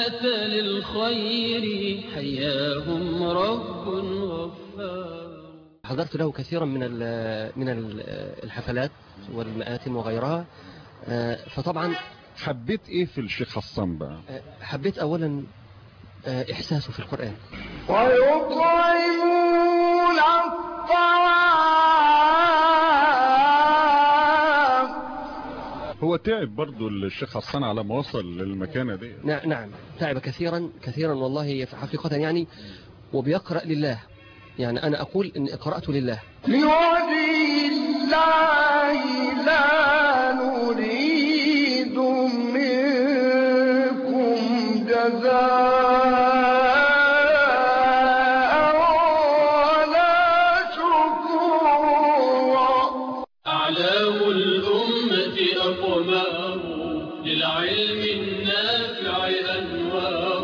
الأمة للخير حياهم رب غفار حضرت له كثيرا من ال- من ال- الحفلات والمآتم وغيرها آه، فطبعا حبيت ايه في الشيخ حسان بقى آه، حبيت أولا آه، إحساسه في القرآن ويطعمون الطعام هو تعب برضو الشيخ حسان على ما وصل للمكانة دي نع- نعم تعب كثيرا كثيرا والله حقيقة يعني وبيقرأ لله يعني أنا أقول إن قرأت لله لوجه الله لا نريد منكم جزاء ولا شكورا أعلام الأمة أقمار للعلم النافع أنوار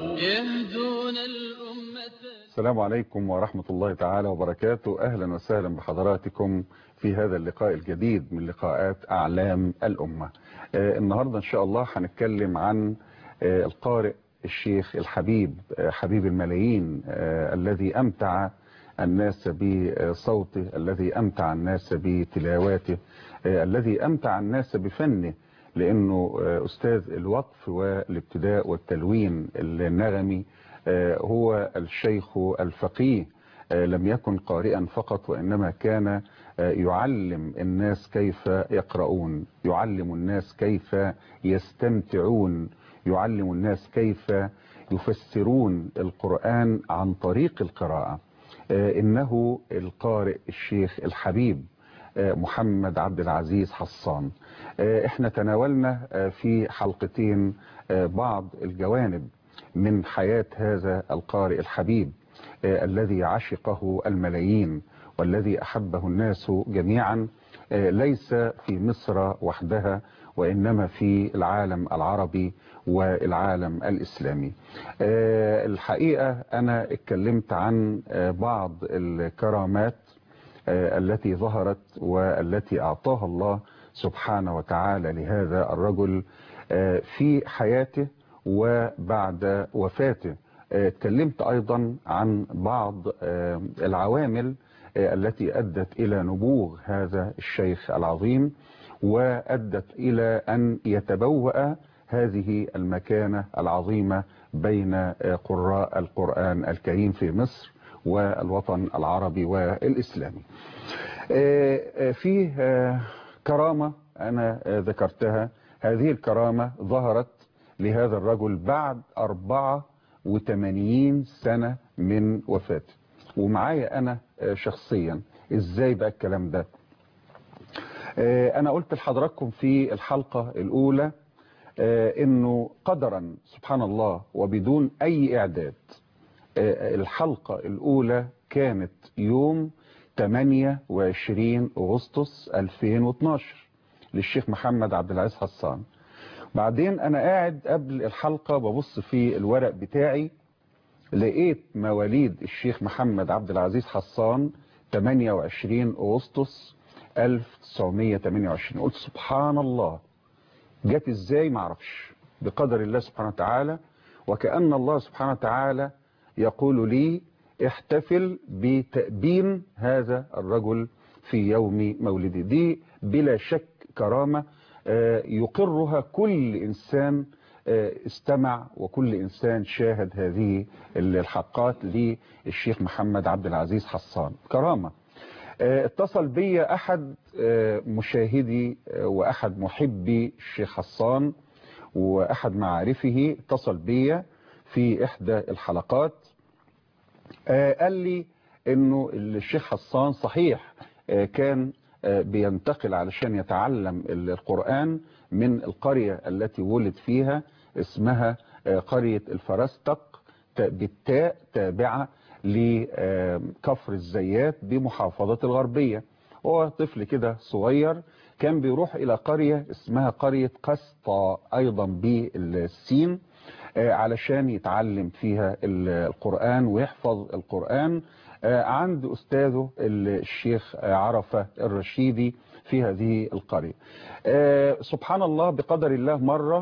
يهدون الأمة السلام عليكم ورحمة الله تعالى وبركاته أهلا وسهلا بحضراتكم في هذا اللقاء الجديد من لقاءات أعلام الأمة آه، النهاردة إن شاء الله هنتكلم عن آه، القارئ الشيخ الحبيب آه، حبيب الملايين آه، الذي أمتع الناس بصوته الذي أمتع الناس بتلاواته آه، الذي أمتع الناس بفنه لأنه آه، أستاذ الوقف والابتداء والتلوين النغمي آه، هو الشيخ الفقيه آه، لم يكن قارئا فقط وإنما كان آه، يعلم الناس كيف يقرؤون يعلم الناس كيف يستمتعون يعلم الناس كيف يفسرون القرآن عن طريق القراءة آه، إنه القارئ الشيخ الحبيب آه، محمد عبد العزيز حصان آه، احنا تناولنا آه، في حلقتين آه، بعض الجوانب من حياة هذا القارئ الحبيب آه، الذي عشقه الملايين والذي أحبه الناس جميعا آه، ليس في مصر وحدها وإنما في العالم العربي والعالم الإسلامي آه، الحقيقة أنا اتكلمت عن آه، بعض الكرامات آه، التي ظهرت والتي أعطاها الله سبحانه وتعالى لهذا الرجل آه، في حياته وبعد وفاته آه، اتكلمت أيضا عن بعض آه، العوامل آه، التي أدت إلى نبوغ هذا الشيخ العظيم وأدت إلى أن يتبوأ هذه المكانة العظيمة بين آه، قراء القرآن الكريم في مصر والوطن العربي والإسلامي آه، آه، فيه آه، كرامة أنا آه، ذكرتها هذه الكرامة ظهرت لهذا الرجل بعد 84 سنة من وفاته ومعايا أنا آه، شخصيا إزاي بقى الكلام ده آه، أنا قلت لحضراتكم في الحلقة الأولى آه، إنه قدرا سبحان الله وبدون أي إعداد آه، الحلقة الأولى كانت يوم 28 أغسطس 2012 للشيخ محمد عبد العزيز حسان بعدين أنا قاعد قبل الحلقة ببص في الورق بتاعي لقيت مواليد الشيخ محمد عبد العزيز حسان 28 أغسطس 1928 قلت سبحان الله جت ازاي معرفش بقدر الله سبحانه وتعالى وكأن الله سبحانه وتعالى يقول لي احتفل بتأبين هذا الرجل في يوم مولده دي بلا شك كرامة آه، يقرها كل إنسان آه، استمع وكل إنسان شاهد هذه الحلقات للشيخ محمد عبد العزيز حسان كرامة آه، اتصل بي أحد آه، مشاهدي آه، وأحد محبي الشيخ حسان وأحد معارفه اتصل بي في إحدى الحلقات آه، قال لي انه الشيخ حسان صحيح آه، كان آه، بينتقل علشان يتعلم القرآن من القرية التي ولد فيها اسمها آه، قرية الفرستق ت- بالتاء تابعة لكفر الزيات بمحافظة الغربية هو طفل كده صغير كان بيروح إلى قرية اسمها قرية قسطة أيضا بالسين آه، علشان يتعلم فيها ال- القرآن ويحفظ القرآن آه، عند أستاذه الشيخ آه، عرفة الرشيدي في هذه القرية آه، سبحان الله بقدر الله مرة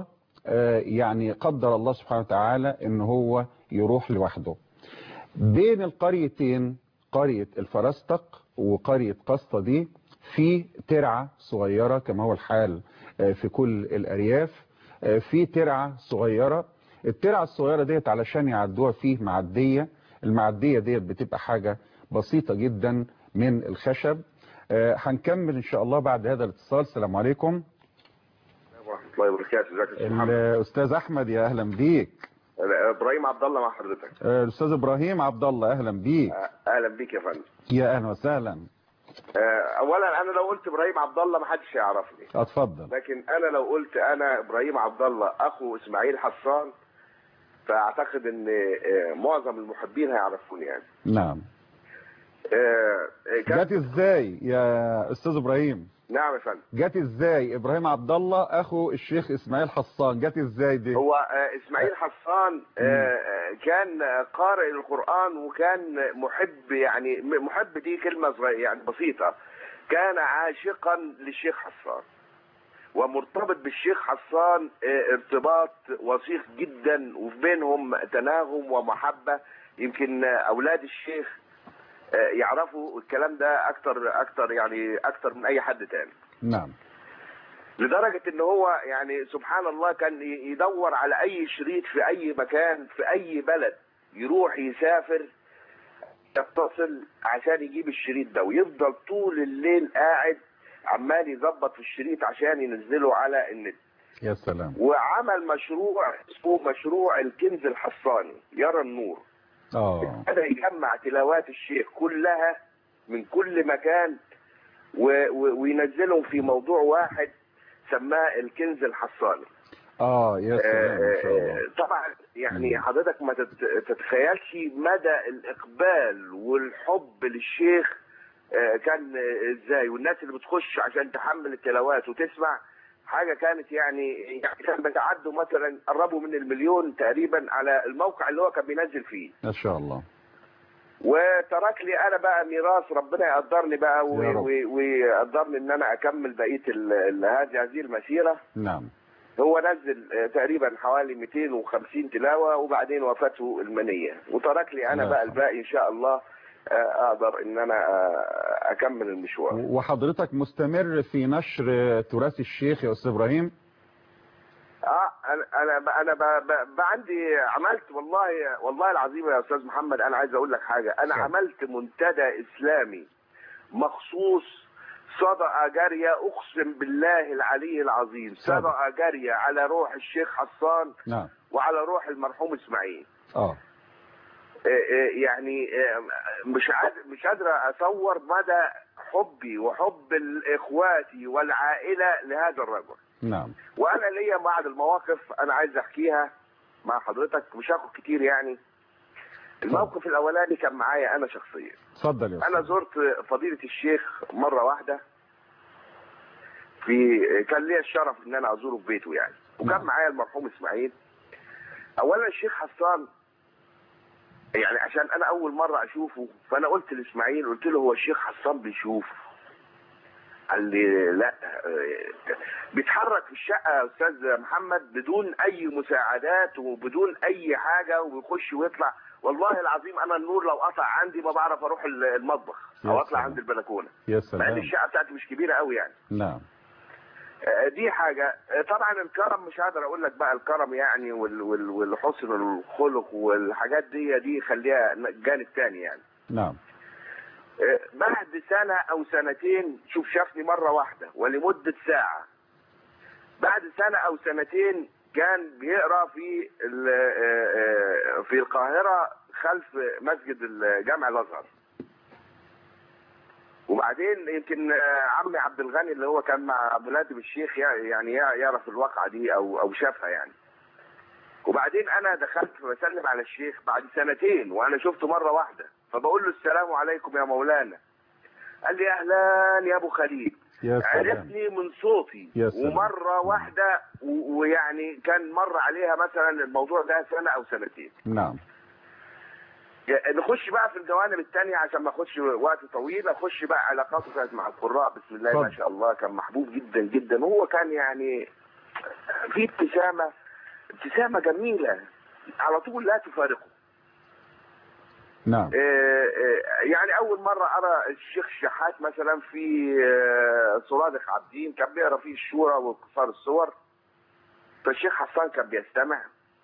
آه، يعني قدر الله سبحانه وتعالى ان هو يروح لوحده بين القريتين قرية الفرستق وقرية قسطة دي في ترعة صغيرة كما هو الحال آه، في كل الأرياف آه، في ترعة صغيرة الترعة الصغيرة ديت علشان يعدوها فيه معدية المعدية ديت بتبقى حاجة بسيطة جدا من الخشب آه، هنكمل إن شاء الله بعد هذا الاتصال السلام عليكم ورحمة الله وبركاته ازيك يا استاذ محمد الأستاذ أحمد يا أهلا بيك ابراهيم عبد الله مع حضرتك آه، الأستاذ إبراهيم عبد الله أهلا بيك آه، اهلا بيك يا فندم يا أهلا وسهلا آه، اولا انا لو قلت ابراهيم عبد الله ما حدش يعرفني اتفضل لكن انا لو قلت انا ابراهيم عبد الله اخو اسماعيل حسان فاعتقد ان آه، معظم المحبين هيعرفوني يعني نعم آه، آه، كان- جت ازاي يا استاذ ابراهيم نعم يا فندم جت ازاي ابراهيم عبد الله اخو الشيخ اسماعيل حصان جت ازاي دي هو آه، اسماعيل حسان آه، آه، كان آه، قارئ القرآن وكان محب يعني م- محب دي كلمة صغيرة يعني بسيطة كان عاشقا للشيخ حسان ومرتبط بالشيخ حسان آه، ارتباط وثيق جدا وفي بينهم تناغم ومحبة يمكن آه، أولاد الشيخ آه، يعرفوا الكلام ده أكتر أكتر يعني أكتر من أي حد تاني نعم لدرجة ان هو يعني سبحان الله كان ي- يدور على اي شريط في اي مكان في اي بلد يروح يسافر يتصل عشان يجيب الشريط ده ويفضل طول الليل قاعد عمال يظبط في الشريط عشان ينزله على النت يا سلام وعمل مشروع اسمه مشروع الكنز الحصاني يرى النور اه هذا يجمع تلاوات الشيخ كلها من كل مكان و- و- وينزلهم في موضوع واحد سماه الكنز الحصاني اه يا سلام ما شاء الله آه، طبعا يعني مم. حضرتك ما تت- تتخيلش مدى الاقبال والحب للشيخ آه، كان آه، ازاي والناس اللي بتخش عشان تحمل التلاوات وتسمع حاجه كانت يعني يعني كان بتعدوا مثلا قربوا من المليون تقريبا على الموقع اللي هو كان بينزل فيه ما شاء الله وترك لي انا بقى ميراث ربنا يقدرني بقى و- يا رب. و- ويقدرني ان انا اكمل بقيه ال- ال- هذه هذه المسيره نعم هو نزل آه، تقريبا حوالي 250 تلاوه وبعدين وفاته المنيه وترك لي انا لا بقى حول. الباقي ان شاء الله آه، اقدر ان انا آه، اكمل المشوار وحضرتك مستمر في نشر تراث الشيخ يا استاذ ابراهيم اه انا انا ب- انا ب- ب- ب- عندي عملت والله والله العظيم يا استاذ محمد انا عايز اقول لك حاجه انا اتفضل. عملت منتدى اسلامي مخصوص صدقه جاريه اقسم بالله العلي العظيم اتفضل. صدقه جاريه على روح الشيخ حسان نعم وعلى روح المرحوم اسماعيل اه آه، آه، يعني آه، مش قادر مش قادر اتصور مدى حبي وحب اخواتي والعائله لهذا الرجل نعم وانا ليا بعض المواقف انا عايز احكيها مع حضرتك مش هاخد كتير يعني الموقف الاولاني كان معايا انا شخصيا اتفضل يا انا استاذ زرت فضيله الشيخ مره واحده في كان ليا الشرف ان انا ازوره في بيته يعني وكان نعم. معايا المرحوم اسماعيل اولا الشيخ حسان يعني عشان انا اول مره اشوفه فانا قلت لاسماعيل قلت له هو الشيخ حسان بيشوف قال لي لا آه، بيتحرك في الشقه يا استاذ محمد بدون اي مساعدات وبدون اي حاجه وبيخش ويطلع والله العظيم انا النور لو قطع عندي ما بعرف اروح المطبخ يا او اطلع سلام. عند البلكونه يا مع ان سلام الشقه بتاعتي مش كبيره قوي يعني نعم آه، دي حاجة آه، طبعا الكرم مش هقدر اقول لك بقى الكرم يعني وال- وال- والحسن الخلق والحاجات دي دي خليها جانب تاني يعني نعم آه، بعد سنة او سنتين شوف شافني مرة واحدة ولمدة ساعة بعد سنة او سنتين كان بيقرا في ال- آه، آه، في القاهرة خلف مسجد الجامع الازهر وبعدين يمكن آه، عمي عبد الغني اللي هو كان مع ابو نادم الشيخ يع- يعني يع- يعرف الواقعه دي او او شافها يعني وبعدين انا دخلت بسلم على الشيخ بعد سنتين وانا شفته مره واحده فبقول له السلام عليكم يا مولانا قال لي اهلا يا ابو خليل يا سلام عرفني من صوتي يا سلام. ومره واحده و- ويعني كان مر عليها مثلا الموضوع ده سنه او سنتين نعم نخش بقى في الجوانب الثانيه عشان ما اخدش وقت طويل اخش بقى علاقاته كانت مع القراء بسم الله ما اتفضل. شاء الله كان محبوب جدا جدا وهو كان يعني في ابتسامه ابتسامة جميلة على طول لا تفارقه نعم آه، آه، يعني اول مره ارى الشيخ شحات مثلا في آه، صرادق عابدين كان بيقرا فيه الشورى وقصار الصور فالشيخ حسان كان بيستمع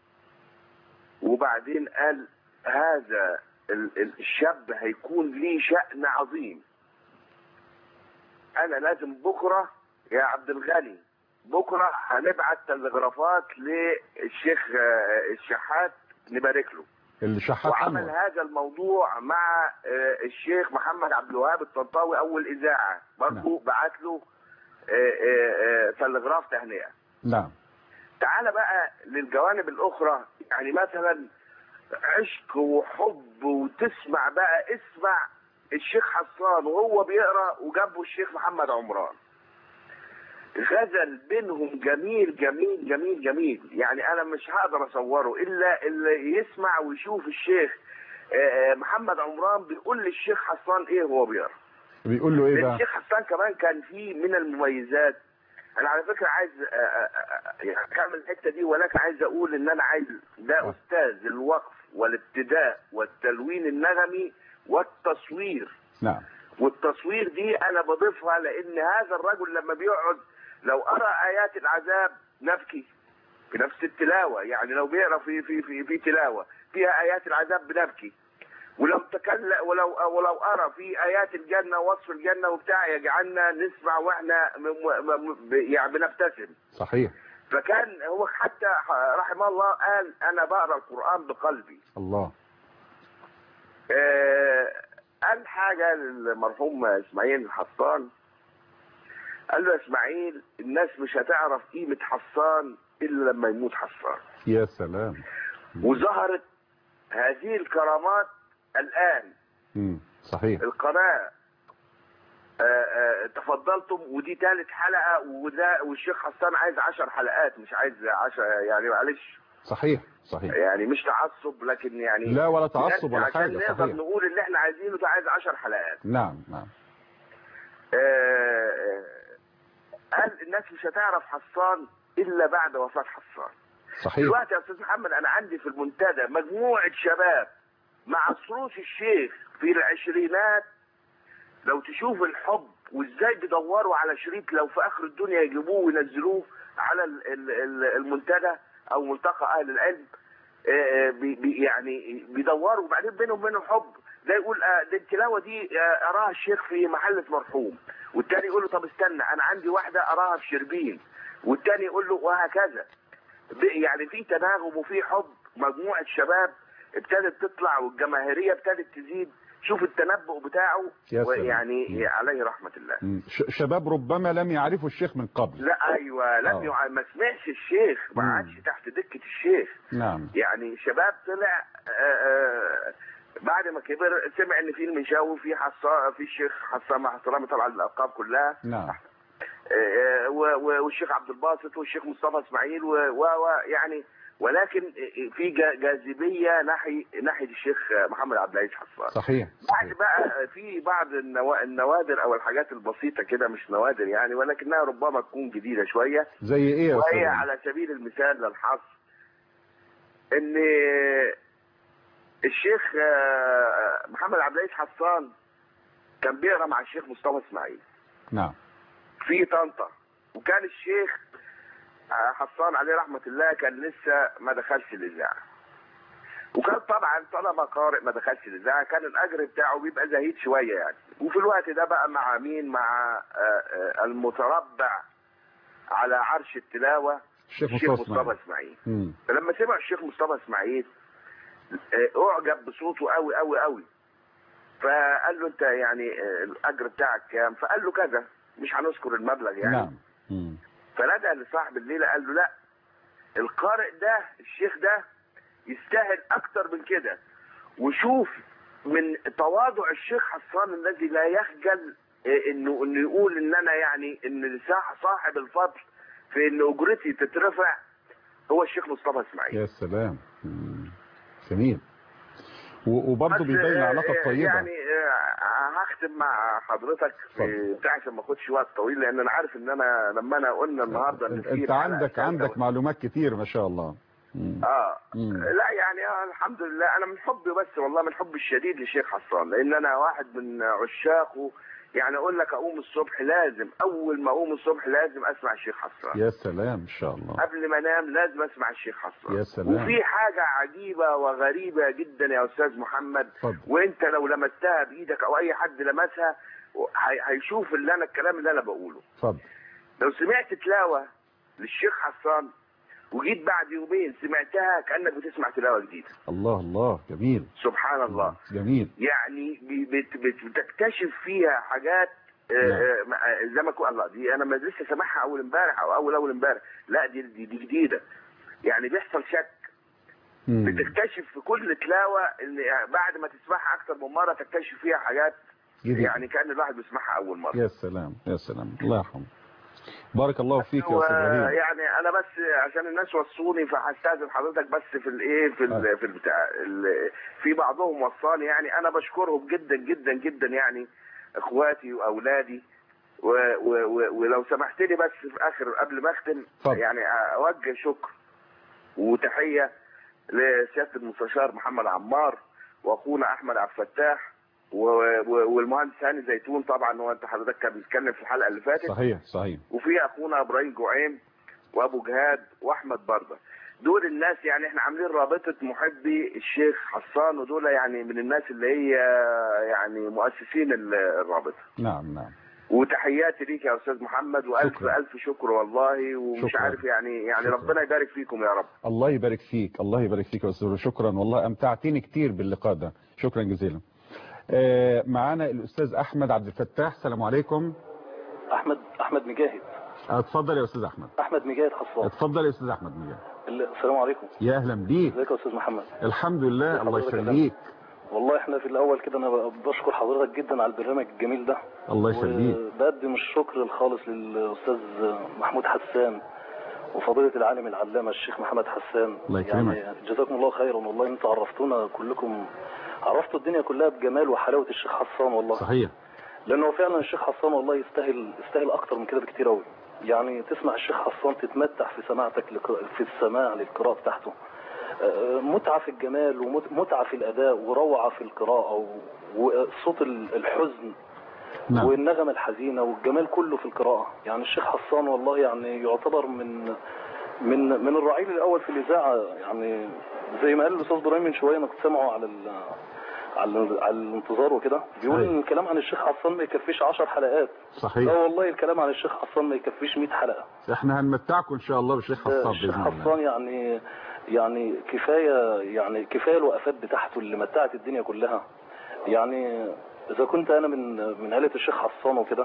وبعدين قال هذا ال- ال- الشاب هيكون ليه شأن عظيم انا لازم بكره يا عبد الغني بكره هنبعت تلغرافات للشيخ آه، الشحات نبارك له اللي شحات وعمل انور هذا الموضوع مع آه، الشيخ محمد عبد الوهاب الطنطاوي اول اذاعه برضه بعت له آه، آه، آه، تلغراف تهنئه نعم تعال بقى للجوانب الاخرى يعني مثلا عشق وحب وتسمع بقى اسمع الشيخ حسان وهو بيقرا وجنبه الشيخ محمد عمران غزل بينهم جميل جميل جميل جميل يعني انا مش هقدر اصوره الا اللي يسمع ويشوف الشيخ آه، آه، محمد عمران بيقول للشيخ حسان ايه هو بيقرا بيقول له ايه بقى الشيخ حسان كمان كان فيه من المميزات انا على فكره عايز آه، آه، آه، يعني اكمل الحته دي ولكن عايز اقول ان انا عايز ده آه. استاذ الوقف والابتداء والتلوين النغمي والتصوير نعم والتصوير دي انا بضيفها لان هذا الرجل لما بيقعد لو قرا ايات العذاب نبكي في نفس التلاوه يعني لو بيقرا في في في, في تلاوه فيها ايات العذاب بنبكي ولو تكلم ولو ولو قرا في ايات الجنه وصف الجنه وبتاع يجعلنا نسمع واحنا م- م- م- يعني بنبتسم صحيح فكان هو حتى رحمه الله قال انا بقرا القران بقلبي الله آه، قال حاجة للمرحوم إسماعيل الحصان قال له يا إسماعيل الناس مش هتعرف قيمة حصان إلا لما يموت حصان يا سلام وظهرت هذه الكرامات الآن مم. صحيح القناة آه، آه، تفضلتم ودي ثالث حلقة وده والشيخ حسان عايز عشر حلقات مش عايز عشر يعني معلش صحيح صحيح يعني مش تعصب لكن يعني لا ولا تعصب ولا عشان حاجة نقدر صحيح نقول اللي احنا عايزينه ده عايز عشر حلقات نعم نعم آه، قال الناس مش هتعرف حصان الا بعد وفاه حصان صحيح دلوقتي يا استاذ محمد انا عندي في المنتدى مجموعه شباب مع سروس الشيخ في العشرينات لو تشوف الحب وازاي بيدوروا على شريط لو في اخر الدنيا يجيبوه وينزلوه على ال- ال- ال- المنتدى او ملتقى اهل العلم آه، آه، بي بي- يعني بيدوروا وبعدين بينهم وبينهم حب ده يقول آه، دي التلاوه دي آه، اراها الشيخ في محله مرحوم والتاني يقول له طب استنى انا عندي واحده اراها في شربين والتاني يقول له وهكذا ب- يعني في تناغم وفي حب مجموعه شباب ابتدت تطلع والجماهيريه ابتدت تزيد شوف التنبؤ بتاعه يا سلام. ويعني مم. عليه رحمه الله مم. ش- شباب ربما لم يعرفوا الشيخ من قبل لا ايوه لم آه. يع- ما سمعش الشيخ ما مم. عادش تحت دكه الشيخ نعم يعني شباب طلع آه، آه، بعد ما كبر سمع ان في المنشاوي في حصان في الشيخ حسان مع احترامي طبعا الالقاب كلها نعم آه، و- و- والشيخ عبد الباسط والشيخ مصطفى اسماعيل و- و- ويعني ولكن في جا- جاذبيه ناحيه ناحيه الشيخ محمد عبد العزيز حسان صحيح بعد صحيح بقى في بعض النوا- النوادر او الحاجات البسيطه كده مش نوادر يعني ولكنها ربما تكون جديده شويه زي ايه يا وهي استاذ على سبيل المثال للحصر ان الشيخ آه، محمد عبد العزيز حسان كان بيقرا مع الشيخ مصطفى اسماعيل نعم في طنطا وكان الشيخ آه، حسان عليه رحمه الله كان لسه ما دخلش الاذاعه وكان طبعا طالما قارئ ما دخلش الاذاعه كان الاجر بتاعه بيبقى زهيد شويه يعني وفي الوقت ده بقى مع مين مع آه، آه، المتربع على عرش التلاوه الشيخ الشيخ مصطفى مصطفى اسماعيل اسماعيل مم. فلما سمع الشيخ مصطفى اسماعيل آه، اعجب بصوته قوي قوي قوي فقال له انت يعني آه، الاجر بتاعك كام فقال له كذا مش هنذكر المبلغ يعني نعم مم. فنادى لصاحب الليله قال له لا القارئ ده الشيخ ده يستاهل اكتر من كده وشوف من تواضع الشيخ حسان الذي لا يخجل آه، انه انه يقول ان انا يعني ان صاح- صاحب الفضل في ان اجرتي تترفع هو الشيخ مصطفى اسماعيل يا سلام مم. جميل و- وبرضه بس، بيبين آه، علاقة آه، طيبة يعني آه، هختم مع حضرتك اتفضل. بتاع عشان ما اخدش وقت طويل لان انا عارف ان انا لما انا قلنا النهارده ان انت, في انت حلقة عندك كاملة عندك معلومات كتير ما شاء الله مم. اه مم. لا يعني آه الحمد لله انا من حبي بس والله من حبي الشديد للشيخ حسان لان انا واحد من عشاقه يعني اقول لك اقوم الصبح لازم اول ما اقوم الصبح لازم اسمع الشيخ حسان يا سلام ان شاء الله قبل ما انام لازم اسمع الشيخ حسان يا سلام. وفي حاجه عجيبه وغريبه جدا يا استاذ محمد اتفضل. وانت لو لمستها بايدك او اي حد لمسها هي- هيشوف اللي انا الكلام اللي انا بقوله اتفضل لو سمعت تلاوه للشيخ حسان وجيت بعد يومين سمعتها كانك بتسمع تلاوه جديده الله الله جميل سبحان الله جميل يعني بي- بت- بت- بتكتشف فيها حاجات آه، نعم. آه، مع- زي ما كو- الله دي انا ما لسه سامعها اول امبارح او اول اول امبارح لا دي, دي دي جديده يعني بيحصل شك مم. بتكتشف في كل تلاوه ان بعد ما تسمعها اكثر من مره تكتشف فيها حاجات جديد. يعني كان الواحد بيسمعها اول مره يا سلام يا سلام الله يرحمه بارك الله فيك يا استاذ و- غريب يعني انا بس عشان الناس وصوني فهستاذن حضرتك بس في الايه في آه. ال في البتاع ال- في بعضهم وصاني يعني انا بشكرهم جدا جدا جدا يعني اخواتي واولادي و و و ولو سمحت لي بس في اخر قبل ما اختم اتفضل. يعني اوجه شكر وتحيه لسياده المستشار محمد عمار واخونا احمد عبد الفتاح و- و- والمهندس هاني زيتون طبعا هو انت حضرتك كان بيتكلم في الحلقه اللي فاتت صحيح صحيح وفي اخونا ابراهيم جوعيم وابو جهاد واحمد برده دول الناس يعني احنا عاملين رابطه محبي الشيخ حسان ودول يعني من الناس اللي هي يعني مؤسسين ال- الرابطه نعم نعم وتحياتي ليك يا استاذ محمد والف شكرا. الف شكر والله ومش شكرا. عارف يعني يعني شكرا. ربنا يبارك فيكم يا رب الله يبارك فيك الله يبارك فيك يا استاذ شكرا والله امتعتني كتير باللقاء ده شكرا جزيلا آه، معانا الاستاذ احمد عبد الفتاح السلام عليكم احمد احمد مجاهد اتفضل يا استاذ احمد احمد مجاهد حصان اتفضل يا استاذ احمد مجاهد السلام عليكم يا اهلا بيك ازيك يا استاذ محمد الحمد لله ازي الله حضرتك يا يخليك والله احنا في الاول كده انا بشكر حضرتك جدا على البرنامج الجميل ده الله يخليك وبقدم الشكر الخالص للاستاذ محمود حسان وفضيله العالم العلامه الشيخ محمد حسان الله يكرمك. يعني جزاكم الله خيرا والله انتوا عرفتونا كلكم عرفتوا الدنيا كلها بجمال وحلاوه الشيخ حسان والله صحيح لانه فعلا الشيخ حسان والله يستاهل يستاهل اكتر من كده بكتير قوي يعني تسمع الشيخ حسان تتمتع في سماعتك لق- في السماع للقراءه بتاعته آه، متعه في الجمال ومتعه في الاداء وروعه في القراءه و- وصوت ال- الحزن نعم والنغمه الحزينه والجمال كله في القراءه يعني الشيخ حسان والله يعني يعتبر من من من الرعيل الاول في الاذاعه يعني زي ما قال الاستاذ ابراهيم من شويه انا كنت سامعه على ال على على الانتظار وكده بيقول صحيح. ان الكلام عن الشيخ حسان ما يكفيش 10 حلقات صحيح لا والله الكلام عن الشيخ حسان ما يكفيش 100 حلقه احنا هنمتعكم ان شاء الله بالشيخ حسان الشيخ باذن الله حسان يعني يعني كفايه يعني كفايه الوقفات بتاعته اللي متعت الدنيا كلها يعني اذا كنت انا من من عيله الشيخ حسان وكده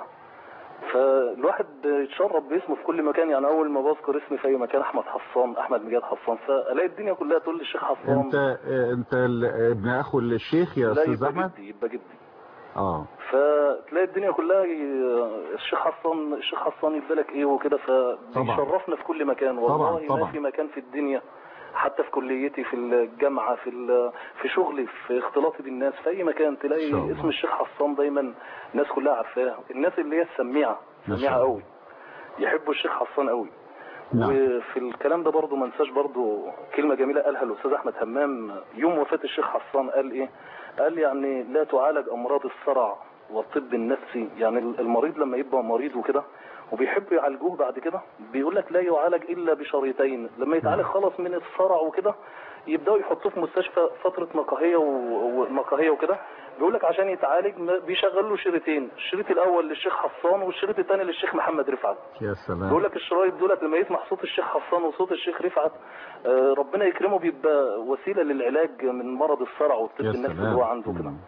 فالواحد يتشرب باسمه في كل مكان يعني اول ما بذكر اسمي في اي مكان احمد حسان احمد مجاد حسان فالاقي الدنيا كلها تقول لي الشيخ حسان انت آه، انت ال- ابن اخو الشيخ يا لا استاذ يبقى احمد جدي يبقى جدي اه فتلاقي الدنيا كلها ي- الشيخ حسان الشيخ حسان يبقى لك ايه وكده فبيشرفنا في كل مكان والله طبعاً. ما في مكان في الدنيا حتى في كليتي في الجامعه في ال- في شغلي في اختلاطي بالناس في اي مكان إن شاء تلاقي الله. اسم الشيخ حسان دايما الناس كلها عارفاه الناس اللي هي السميعه ما شاء سميعه الله. قوي يحبوا الشيخ حسان قوي نعم. وفي الكلام ده برضه ما انساش برضه كلمه جميله قالها الاستاذ احمد همام يوم وفاه الشيخ حسان قال ايه قال يعني لا تعالج امراض الصرع والطب النفسي يعني المريض لما يبقى مريض وكده وبيحبوا يعالجوه بعد كده بيقول لك لا يعالج الا بشريطين لما يتعالج خلاص من الصرع وكده يبداوا يحطوه في مستشفى فتره نقاهيه و- ونقاهيه وكده بيقول لك عشان يتعالج ما- بيشغلوا له شريطين الشريط الاول للشيخ حسان والشريط الثاني للشيخ محمد رفعت يا سلام بيقول لك الشرايط دولت لما يسمع صوت الشيخ حسان وصوت الشيخ رفعت آه، ربنا يكرمه بيبقى وسيله للعلاج من مرض الصرع والطب يا النفسي اللي سلام هو عنده كده مم.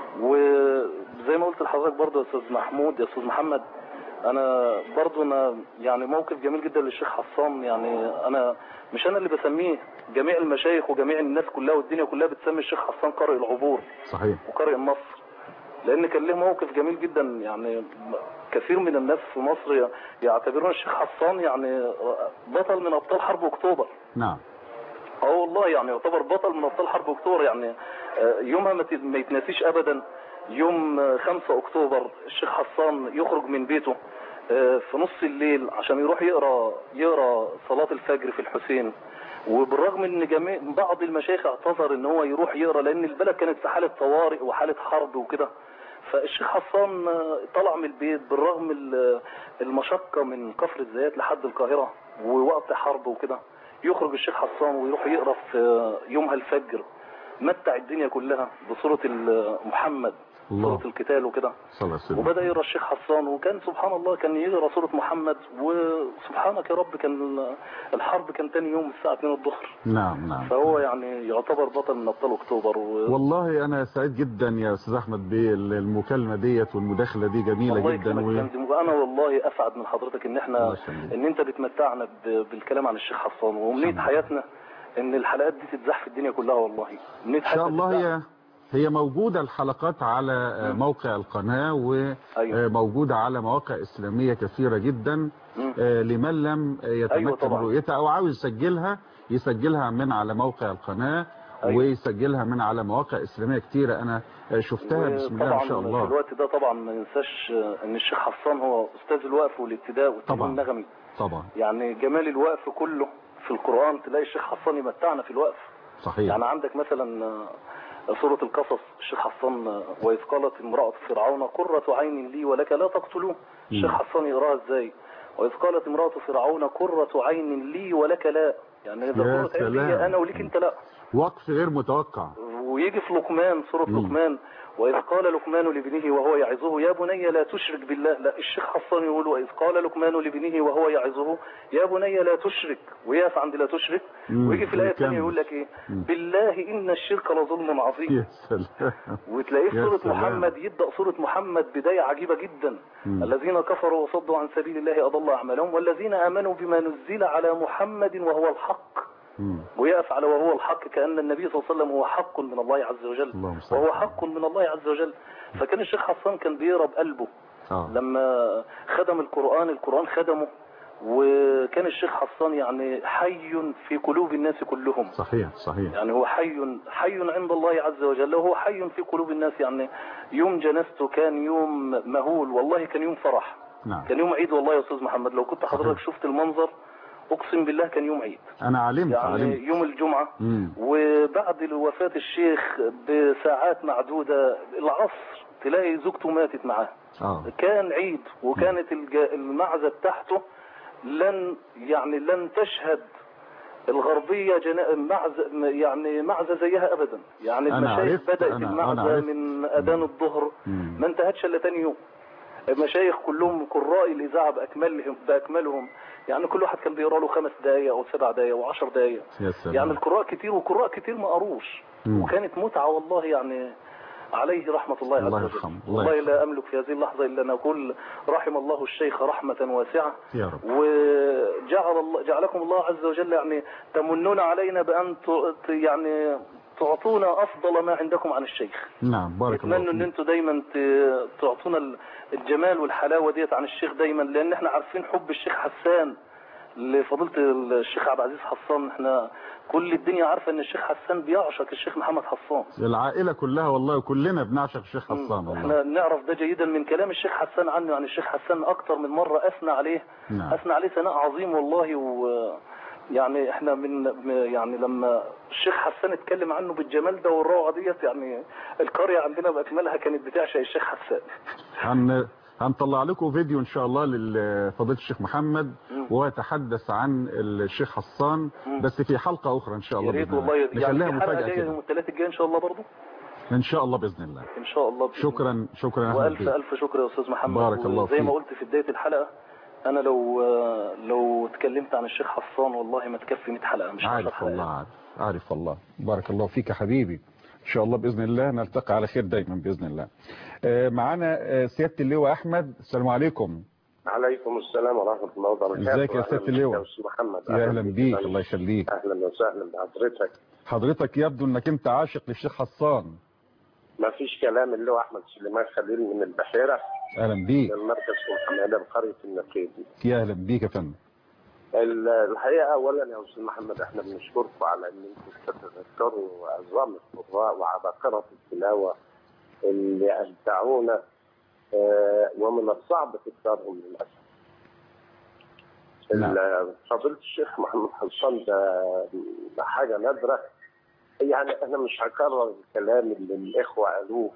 وزي ما قلت لحضرتك برضه يا استاذ محمود يا استاذ محمد انا برضه انا يعني موقف جميل جدا للشيخ حسان يعني انا مش انا اللي بسميه جميع المشايخ وجميع الناس كلها والدنيا كلها بتسمي الشيخ حسان قارئ العبور صحيح وقارئ النصر لان كان له موقف جميل جدا يعني كثير من الناس في مصر يعتبرون الشيخ حسان يعني بطل من ابطال حرب اكتوبر نعم اه والله يعني يعتبر بطل من ابطال حرب اكتوبر يعني آه، يومها ما ت- ما يتنسيش ابدا يوم آه، 5 اكتوبر الشيخ حسان يخرج من بيته آه، في نص الليل عشان يروح يقرا يقرا صلاه الفجر في الحسين وبالرغم ان جميع بعض المشايخ اعتذر ان هو يروح يقرا لان البلد كانت في حاله طوارئ وحاله حرب وكده فالشيخ حسان آه، طلع من البيت بالرغم ال- المشقه من كفر الزيات لحد القاهره ووقت حرب وكده يخرج الشيخ حسان ويروح يقرا في آه، يومها الفجر متع الدنيا كلها بصوره ال- محمد الله. سوره القتال وكده صلى الله عليه وسلم وبدا يقرا الشيخ حسان وكان سبحان الله كان يقرا سوره محمد وسبحانك يا رب كان الحرب كان تاني يوم الساعه 2 الظهر نعم نعم فهو يعني يعتبر بطل من ابطال اكتوبر و... والله انا سعيد جدا يا استاذ احمد بالمكالمه ديت والمداخله دي جميله الله جدا يكرمك و... يا فندم. وانا والله اسعد من حضرتك ان الله احنا يخليك. ان انت بتمتعنا ب... بالكلام عن الشيخ حسان وامنيه الحمد حياتنا ان الحلقات دي تتزاح في الدنيا كلها والله امنيه ان شاء الله تتذاع. هي هي موجودة الحلقات على آه، موقع القناة أيوة. وموجودة على مواقع إسلامية كثيرة جدا مم. آه، لمن لم آه، أيوة يتمكن طبعا. رؤيتها أو عاوز يسجلها يسجلها من على موقع القناة أيوة. ويسجلها من على مواقع إسلامية كتيرة أنا آه، شفتها بسم الله ما شاء وطبعا في الله الوقت ده طبعا ما ننساش ان الشيخ حسان هو استاذ الوقف والابتداء والتمثيل طبعا. النغمي طبعا يعني جمال الوقف كله في القرآن تلاقي الشيخ حسان يمتعنا في الوقف صحيح يعني عندك مثلا آه، سورة القصص الشيخ حسان آه، وإذ قالت امرأة فرعون قرة عين لي ولك لا تقتلوه الشيخ مم. حسان يقراها ازاي وإذ قالت امرأة فرعون قرة عين لي ولك لا يعني يا إذا قرة عين سلام. لي أنا وليك أنت لا وقف غير متوقع ويجي في لقمان سورة مم. لقمان وإذ قال لقمان لابنه وهو يعظه يا بني لا تشرك بالله لا الشيخ حسان يقول وإذ قال لقمان لابنه وهو يعظه يا بني لا تشرك ويقف عند لا تشرك مم. ويجي في الآية الثانية ويكمل. يقول لك إيه مم. بالله إن الشرك لظلم عظيم يا سلام وتلاقيه في يا سورة سلام. محمد يبدأ سورة محمد بداية عجيبة جدا مم. الذين كفروا وصدوا عن سبيل الله أضل أعمالهم والذين آمنوا بما نزل على محمد وهو الحق مم. ويقف على وهو الحق كأن النبي صلى الله عليه وسلم هو حق من الله عز وجل اللهم صل وهو على حق من الله عز وجل فكان الشيخ حسان كان بيقرا بقلبه آه. لما خدم القرآن القرآن خدمه وكان الشيخ حسان يعني حي في قلوب الناس كلهم صحيح صحيح يعني هو حي حي عند الله عز وجل وهو حي في قلوب الناس يعني يوم جنازته كان يوم مهول والله كان يوم فرح نعم كان يوم عيد والله يا استاذ محمد لو كنت حضرتك شفت المنظر اقسم بالله كان يوم عيد أنا علمت يعني علمت يوم الجمعة مم. وبعد وفاة الشيخ بساعات معدودة العصر تلاقي زوجته ماتت معاه آه كان عيد وكانت الج- المعزة بتاعته لن يعني لن تشهد الغربية جنا... معزة يعني معزة زيها أبدا يعني أنا المشايخ عرفت، بدأت أنا- أنا المعزة عرفت. من أذان الظهر مم. ما انتهتش إلا تاني يوم المشايخ كلهم قراء الإذاعة بأكملهم بأكملهم يعني كل واحد كان بيقرا له خمس دقايق أو سبع دقايق أو عشر دقايق يا سلام يعني القراء كتير وقراء كتير ما قروش مم. وكانت متعة والله يعني عليه رحمة الله عز الله وجل يرحمه، الله والله يرحمه. لا أملك في هذه اللحظة إلا أن أقول رحم الله الشيخ رحمة واسعة يا رب وجعل الله جعلكم الله عز وجل يعني تمنون علينا بأن ت- ت- يعني تعطونا أفضل ما عندكم عن الشيخ نعم بارك الله اتمنى ان فيك انتوا دايما ت- تعطونا ال- الجمال والحلاوه ديت عن الشيخ دايما لان احنا عارفين حب الشيخ حسان لفضيله الشيخ عبد العزيز حسان احنا كل الدنيا عارفه ان الشيخ حسان بيعشق الشيخ محمد حسان العائلة كلها والله وكلنا بنعشق الشيخ حسان مم. والله احنا نعرف ده جيدا من كلام الشيخ حسان عنه يعني الشيخ حسان اكتر من مره اثنى عليه نعم. اثنى عليه ثناء عظيم والله و يعني احنا من م- يعني لما الشيخ حسان اتكلم عنه بالجمال ده والروعه ديت يعني القريه عندنا باكملها كانت بتعشق الشيخ حسان هن هنطلع لكم فيديو ان شاء الله لفضيله الشيخ محمد مم. وهو يتحدث عن الشيخ حسان مم. بس في حلقة اخرى ان شاء يا الله ريت بإذن والله الله. يعني نخليها في حلقه مفاجأة جايه كده يوم الثلاث الجاي ان شاء الله برضه ان شاء الله باذن الله ان شاء الله بإذن شكرا شكرا يا الله. أحمد والف بيه. الف شكر يا استاذ محمد بارك الله وزي ما فيك. قلت في بدايه الحلقه انا لو لو اتكلمت عن الشيخ حسان والله ما تكفي 100 حلقه مش 10 عارف حلقات والله عارف عارف والله بارك الله فيك يا حبيبي ان شاء الله باذن الله نلتقي على خير دايما باذن الله آه، معانا آه، سياده اللواء احمد السلام عليكم عليكم السلام ورحمة الله وبركاته ازيك يا أهلا سيادة بك اللواء؟ يا أستاذ محمد يا اهلا بيك بك. الله يخليك أهلا وسهلا بحضرتك حضرتك يبدو انك انت عاشق للشيخ حسان ما فيش كلام اللي هو أحمد سليمان خليل من البحيرة اهلا بيك من مركز محمد بقرية النقيب يا اهلا بيك يا فندم ال- الحقيقة أولا يا أستاذ محمد إحنا بنشكركم على إن أنتم تتذكروا عظام القراء وعباقرة التلاوة اللي أمتعونا آه، ومن الصعب تكرارهم للأسف نعم. ال- فضيلة الشيخ محمد حسان ده ده حاجة نادرة يعني أنا مش هكرر الكلام اللي الإخوة قالوه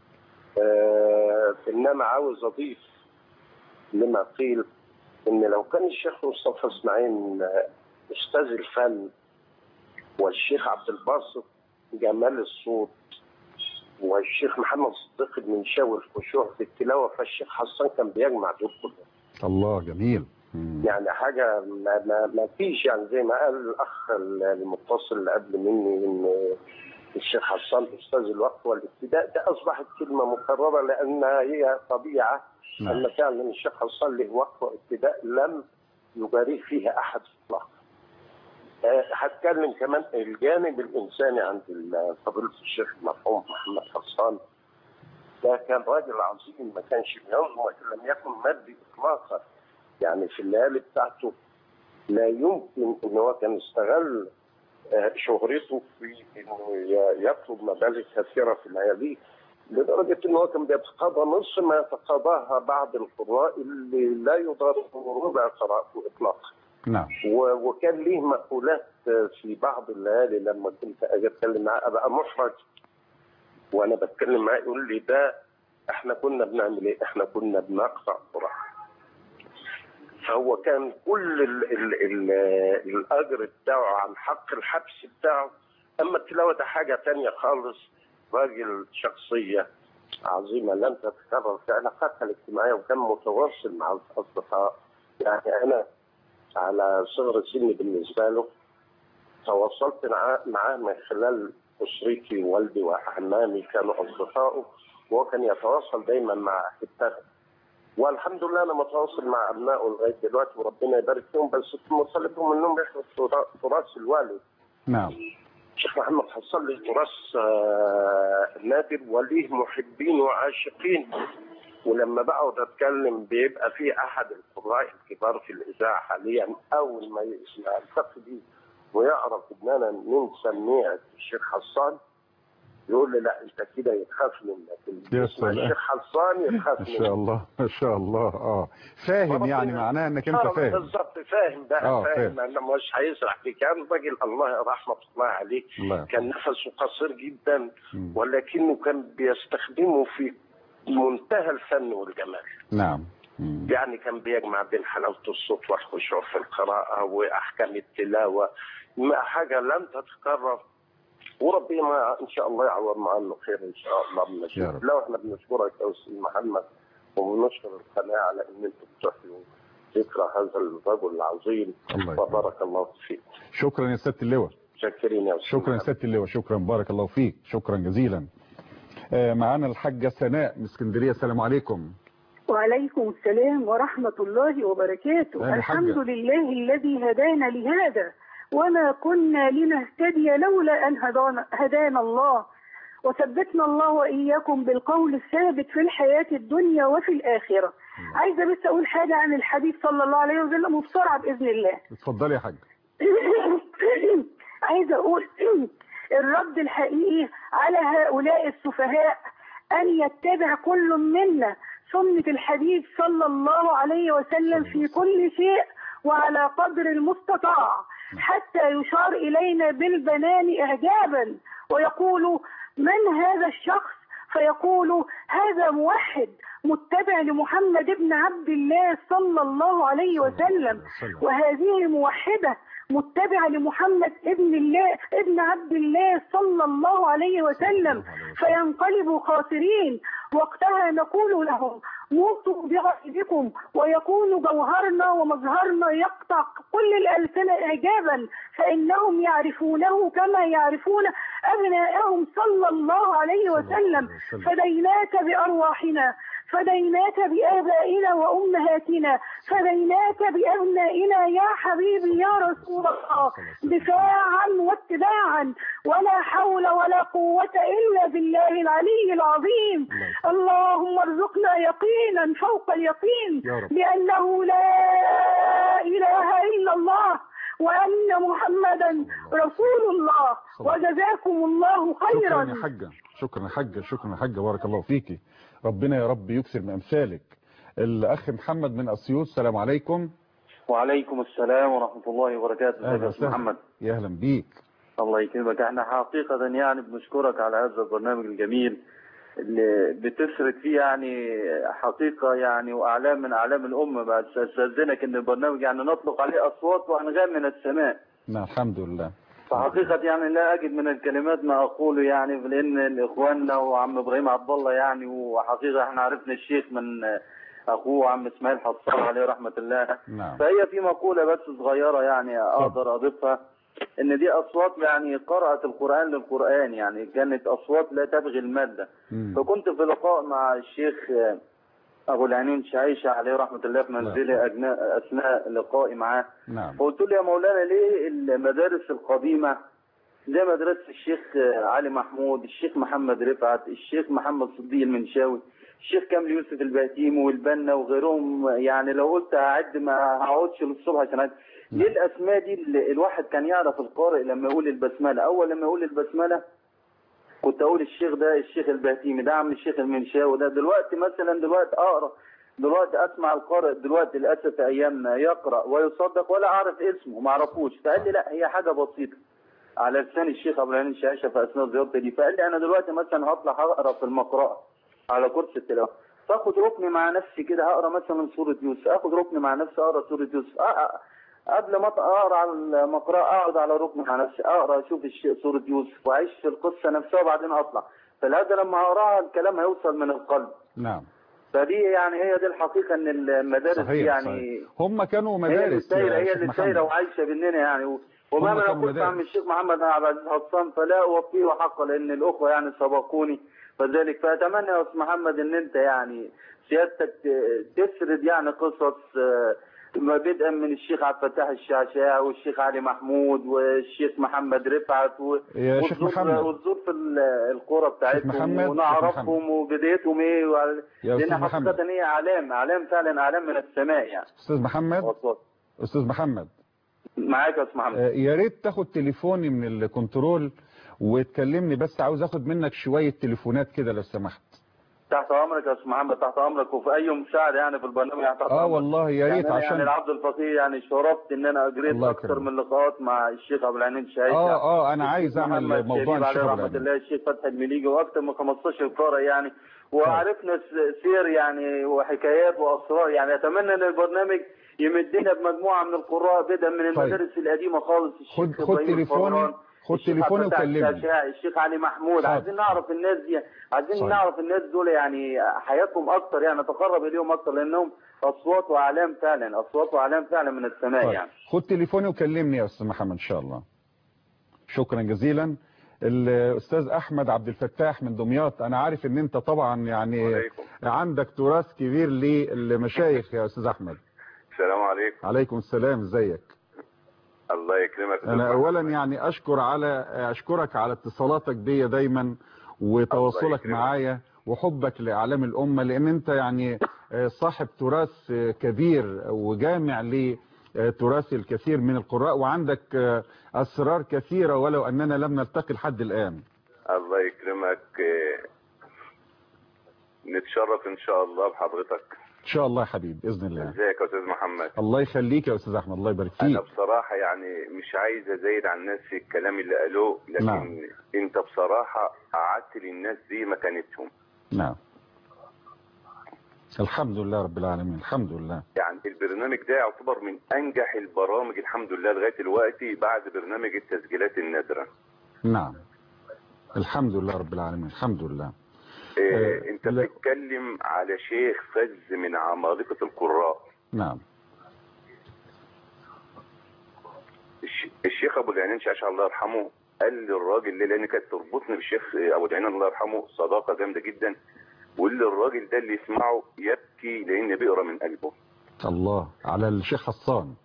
آه إنما عاوز أضيف لما قيل إن لو كان الشيخ مصطفى إسماعيل آه، أستاذ الفن والشيخ عبد الباسط جمال الصوت والشيخ محمد صديق المنشاوي الخشوع في التلاوة فالشيخ حسان كان بيجمع دول كلهم الله جميل مم. يعني حاجة ما, ما, ما فيش يعني زي ما قال الأخ المتصل اللي قبل مني إن الشيخ حسان أستاذ الوقت والابتداء ده أصبحت كلمة مكررة لأنها هي طبيعة نعم. أن فعلا الشيخ حسان له وقت وابتداء لم يجاريه فيها أحد إطلاقا. آه، هتكلم كمان الجانب الإنساني عند ال- فضيلة الشيخ المرحوم محمد حسان ده كان راجل عظيم ما كانش بينظم وإن لم يكن مادي إطلاقا يعني في الليالي بتاعته لا يمكن ان هو كان استغل آه، شهرته في انه ي- يطلب مبالغ كثيره في الليالي لدرجه ان هو كان بيتقاضى نصف ما يتقاضاها بعض القراء اللي لا يضارب ربع قراءته اطلاقا نعم و- وكان ليه مقولات آه، في بعض الليالي لما كنت اجي اتكلم معاه ابقى محرج وانا بتكلم معاه يقول لي ده احنا كنا بنعمل ايه؟ احنا كنا بنقرا قران فهو كان كل ال ال ال الاجر بتاعه عن حق الحبس بتاعه اما التلاوه ده حاجه تانية خالص راجل شخصيه عظيمه لم تتكرر في علاقاتها الاجتماعيه وكان متواصل مع الاصدقاء يعني انا على صغر سني بالنسبه له تواصلت معاه معاه من خلال اسرتي والدي واعمامي كانوا اصدقائه وهو كان يتواصل دايما مع احبائه والحمد لله انا متواصل مع ابنائه لغايه دلوقتي وربنا يبارك فيهم بس مطالبهم انهم يحفظوا ترا- تراث الوالد نعم الشيخ محمد حصل لي تراث آه، نادر وليه محبين وعاشقين ولما بقعد اتكلم بيبقى في احد القراء الكبار في الاذاعه حاليا اول ما يلتقي بي ويعرف ان انا من سميعه الشيخ حسان يقول لي لا انت كده يتخاف منك يا اسمع سلام. الشيخ حسان يتخاف ما منك شاء الله ما شاء الله اه فاهم يعني معناه انك انت آه، فاهم بالظبط فاهم بقى آه، فاهم فاهم. انا مش هيسرح في كان راجل الله رحمه الله عليه الله يرحمه. كان نفسه قصير جدا مم. ولكنه كان بيستخدمه في منتهى الفن والجمال نعم مم. يعني كان بيجمع بين حلاوه الصوت والخشوع في القراءه واحكام التلاوه ما حاجه لم تتكرر وربنا ان شاء الله يعوضنا عنه خير ان شاء الله من يا رب. لو احنا بنشكرك يا استاذ محمد وبنشكر القناه على ان انتم بتحيوا ذكرى هذا الرجل العظيم الله يبارك. وبارك الله فيك شكرا يا سياده اللواء شاكرين يا استاذ شكرا يا محمد. سياده اللواء شكرا بارك الله فيك شكرا جزيلا آه، معانا الحاجه سناء من اسكندريه السلام عليكم وعليكم السلام ورحمة الله وبركاته أهلا الحمد حاجة. لله الذي هدانا لهذا وما كنا لنهتدي لولا أن هدانا, هدانا الله وثبتنا الله وإياكم بالقول الثابت في الحياة الدنيا وفي الآخرة عايزة بس أقول حاجة عن الحبيب صلى الله عليه وسلم وبسرعة بإذن الله اتفضلي يا حاج عايزة أقول الرد الحقيقي على هؤلاء السفهاء أن يتبع كل منا سنة الحبيب صلى الله عليه وسلم في كل شيء وعلى قدر المستطاع حتى يشار إلينا بالبنان إعجابا ويقول من هذا الشخص فيقول هذا موحد متبع لمحمد بن عبد الله صلى الله عليه وسلم وهذه موحدة متبعة لمحمد ابن الله ابن عبد الله صلى الله عليه وسلم فينقلبوا خاسرين وقتها نقول لهم موتوا بغيظكم ويكون جوهرنا ومظهرنا يقطع كل الألسنة إعجابا فإنهم يعرفونه كما يعرفون أبنائهم صلى الله عليه وسلم فديناك بأرواحنا فديناك بآبائنا وأمهاتنا فديناك بأبنائنا يا حبيبي يا رسول الله دفاعا واتباعا ولا حول ولا قوة إلا بالله العلي العظيم اللهم ارزقنا يقينا فوق اليقين يا رب. بأنه لا إله إلا الله وأن محمدا رسول الله وجزاكم الله شكرا خيرا يا حاجه شكرا يا حاجه شكرا يا حاجه بارك الله فيكي ربنا يا رب يكثر من امثالك الاخ محمد من اسيوط السلام عليكم وعليكم السلام ورحمة الله وبركاته ازيك اهلا يا أستاذ وسهلا محمد يا اهلا بيك الله يكرمك احنا حقيقة يعني بنشكرك على هذا البرنامج الجميل اللي بتسرد فيه يعني حقيقة يعني وأعلام من أعلام الأمة بس أستاذنك إن البرنامج يعني نطلق عليه أصوات وأنغام من السماء نعم الحمد لله فحقيقة يعني لا أجد من الكلمات ما أقوله يعني لأن إخواننا وعم إبراهيم عبد الله يعني وحقيقة إحنا عرفنا الشيخ من أخوه عم إسماعيل حصان عليه رحمة الله نعم فهي في مقولة بس صغيرة يعني أقدر أضيفها إن دي أصوات يعني قرأت القرآن للقرآن يعني كانت أصوات لا تبغي المادة مم. فكنت في لقاء مع الشيخ أبو العنين شعيشة عليه رحمة الله في منزله أجنا- أثناء لقائي معاه نعم فقلت له يا مولانا ليه المدارس القديمة زي مدرسة الشيخ علي محمود الشيخ محمد رفعت الشيخ محمد صديق المنشاوي الشيخ كامل يوسف البهتيم والبنا وغيرهم يعني لو قلت هعد ما هقعدش للصبح عشان أعد. ليه الاسماء دي اللي الواحد كان يعرف القارئ لما يقول البسمله اول لما يقول البسمله كنت اقول الشيخ ده الشيخ البهتيمي ده عم الشيخ المنشاوي ده دلوقتي مثلا دلوقتي اقرا دلوقتي اسمع القارئ دلوقتي للاسف في ايامنا يقرا ويصدق ولا اعرف اسمه ما اعرفوش فقال لي لا هي حاجه بسيطه على لسان الشيخ ابو العين شاشه في اثناء زيارتي دي فقال لي انا دلوقتي مثلا هطلع اقرا في المقرأة على كرسي التلاوه فاخد ركن مع نفسي كده هقرا مثلا سوره يوسف اخد ركن مع نفسي اقرا سوره يوسف أ- أ- قبل ما اقرا على المقرأة اقعد على ركن مع نفسي اقرا اشوف الشيء سوره يوسف واعيش في القصه نفسها وبعدين اطلع فلهذا لما اقراها الكلام هيوصل من القلب نعم فدي يعني هي دي الحقيقه ان المدارس دي صحيح يعني صحيح. هم كانوا هي اللي مدارس سايره يا هي شيخ اللي محمد. سايره وعايشه بيننا يعني و- وما هم انا كانوا قلت مدارس. عم الشيخ محمد عبد العزيز حسان فلا اوفيه حقه لان الاخوه يعني سبقوني فذلك فاتمنى يا استاذ محمد ان انت يعني سيادتك ت- تسرد يعني قصص آه، ما بدءا من الشيخ عبد الفتاح الشعشاع والشيخ علي محمود والشيخ محمد رفعت و... يا شيخ والزور- محمد. والزور في ال- القرى بتاعتهم محمد، شيخ ونعرفهم وبدايتهم ايه وع- يا أستاذ لان محمد. حقيقه هي اعلام اعلام فعلا اعلام من السماء يعني استاذ محمد وصوت. استاذ محمد معاك يا استاذ محمد آه، يا ريت تاخد تليفوني من الكنترول وتكلمني بس عاوز اخد منك شوية تليفونات كده لو سمحت تحت امرك يا استاذ محمد تحت امرك وفي اي مساعده يعني في البرنامج يعني تحت اه أمرك. والله يا يعني ريت أنا يعني عشان العبد الفقيه يعني شرفت ان انا اجريت الله اكثر يكرمك. من لقاءات مع الشيخ ابو العينين شايشه اه اه انا عايز اعمل محمد موضوع شريف عليه الشيخ رحمه أبو الله الشيخ فتحي المليجي واكثر من 15 قارئ يعني وعرفنا س- سير يعني وحكايات واسرار يعني اتمنى ان البرنامج يمدنا بمجموعه من القراء بدءا من المدارس القديمه خالص الشيخ خد خد إبراهيم تليفوني الفوران، خد الشيخ تليفوني عبد الفتاح وكلمني الشعشاعي، الشيخ علي محمود حاضر. عايزين نعرف الناس دي عايزين صحيح. نعرف الناس دول يعني حياتهم اكتر يعني نتقرب اليهم اكتر لانهم اصوات واعلام فعلا اصوات واعلام فعلا من السماء طيب. يعني خد تليفوني وكلمني يا استاذ محمد ان شاء الله شكرا جزيلا الاستاذ احمد عبد الفتاح من دمياط انا عارف ان انت طبعا يعني عندك تراث كبير للمشايخ يا استاذ احمد السلام عليكم عليكم السلام ازيك الله يكرمك يا انا دكتور. اولا يعني اشكر على اشكرك على اتصالاتك بي دايما وتواصلك يكرمك. معايا وحبك لاعلام الامه لان انت يعني آه، صاحب تراث آه، كبير وجامع لتراث الكثير من القراء وعندك آه، اسرار كثيره ولو اننا لم نلتقي لحد الان الله يكرمك آه، نتشرف ان شاء الله بحضرتك ان شاء الله يا حبيبي باذن الله ازيك يا استاذ محمد الله يخليك يا استاذ احمد الله يبارك انا فيك بصراحه يعني مش عايز ازايد عن الناس في الكلام اللي قالوه لكن نعم. انت بصراحه قعدت للناس دي مكانتهم نعم الحمد لله رب العالمين الحمد لله يعني البرنامج ده يعتبر من انجح البرامج الحمد لله لغايه دلوقتي بعد برنامج التسجيلات النادره نعم الحمد لله رب العالمين الحمد لله إيه انت بتتكلم على شيخ فز من عمالقه القراء نعم الش- الشيخ ابو العينين شاشه الله يرحمه قال للراجل ده لان كانت تربطني بالشيخ ابو العينين الله يرحمه صداقه جامده جدا وقال للراجل ده اللي يسمعه يبكي لان بيقرا من قلبه الله على الشيخ حسان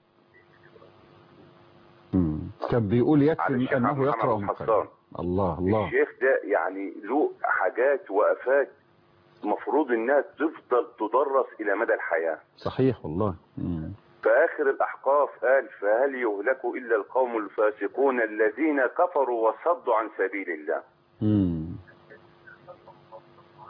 مم. كان بيقول على يكفي الشيخ انه محمد يقرا من حسان. قلبه الله الله الشيخ ده يعني له حاجات وقفات مفروض انها تفضل تدرس الى مدى الحياه صحيح والله مم. فآخر الأحقاف قال فهل يهلك إلا القوم الفاسقون الذين كفروا وصدوا عن سبيل الله مم.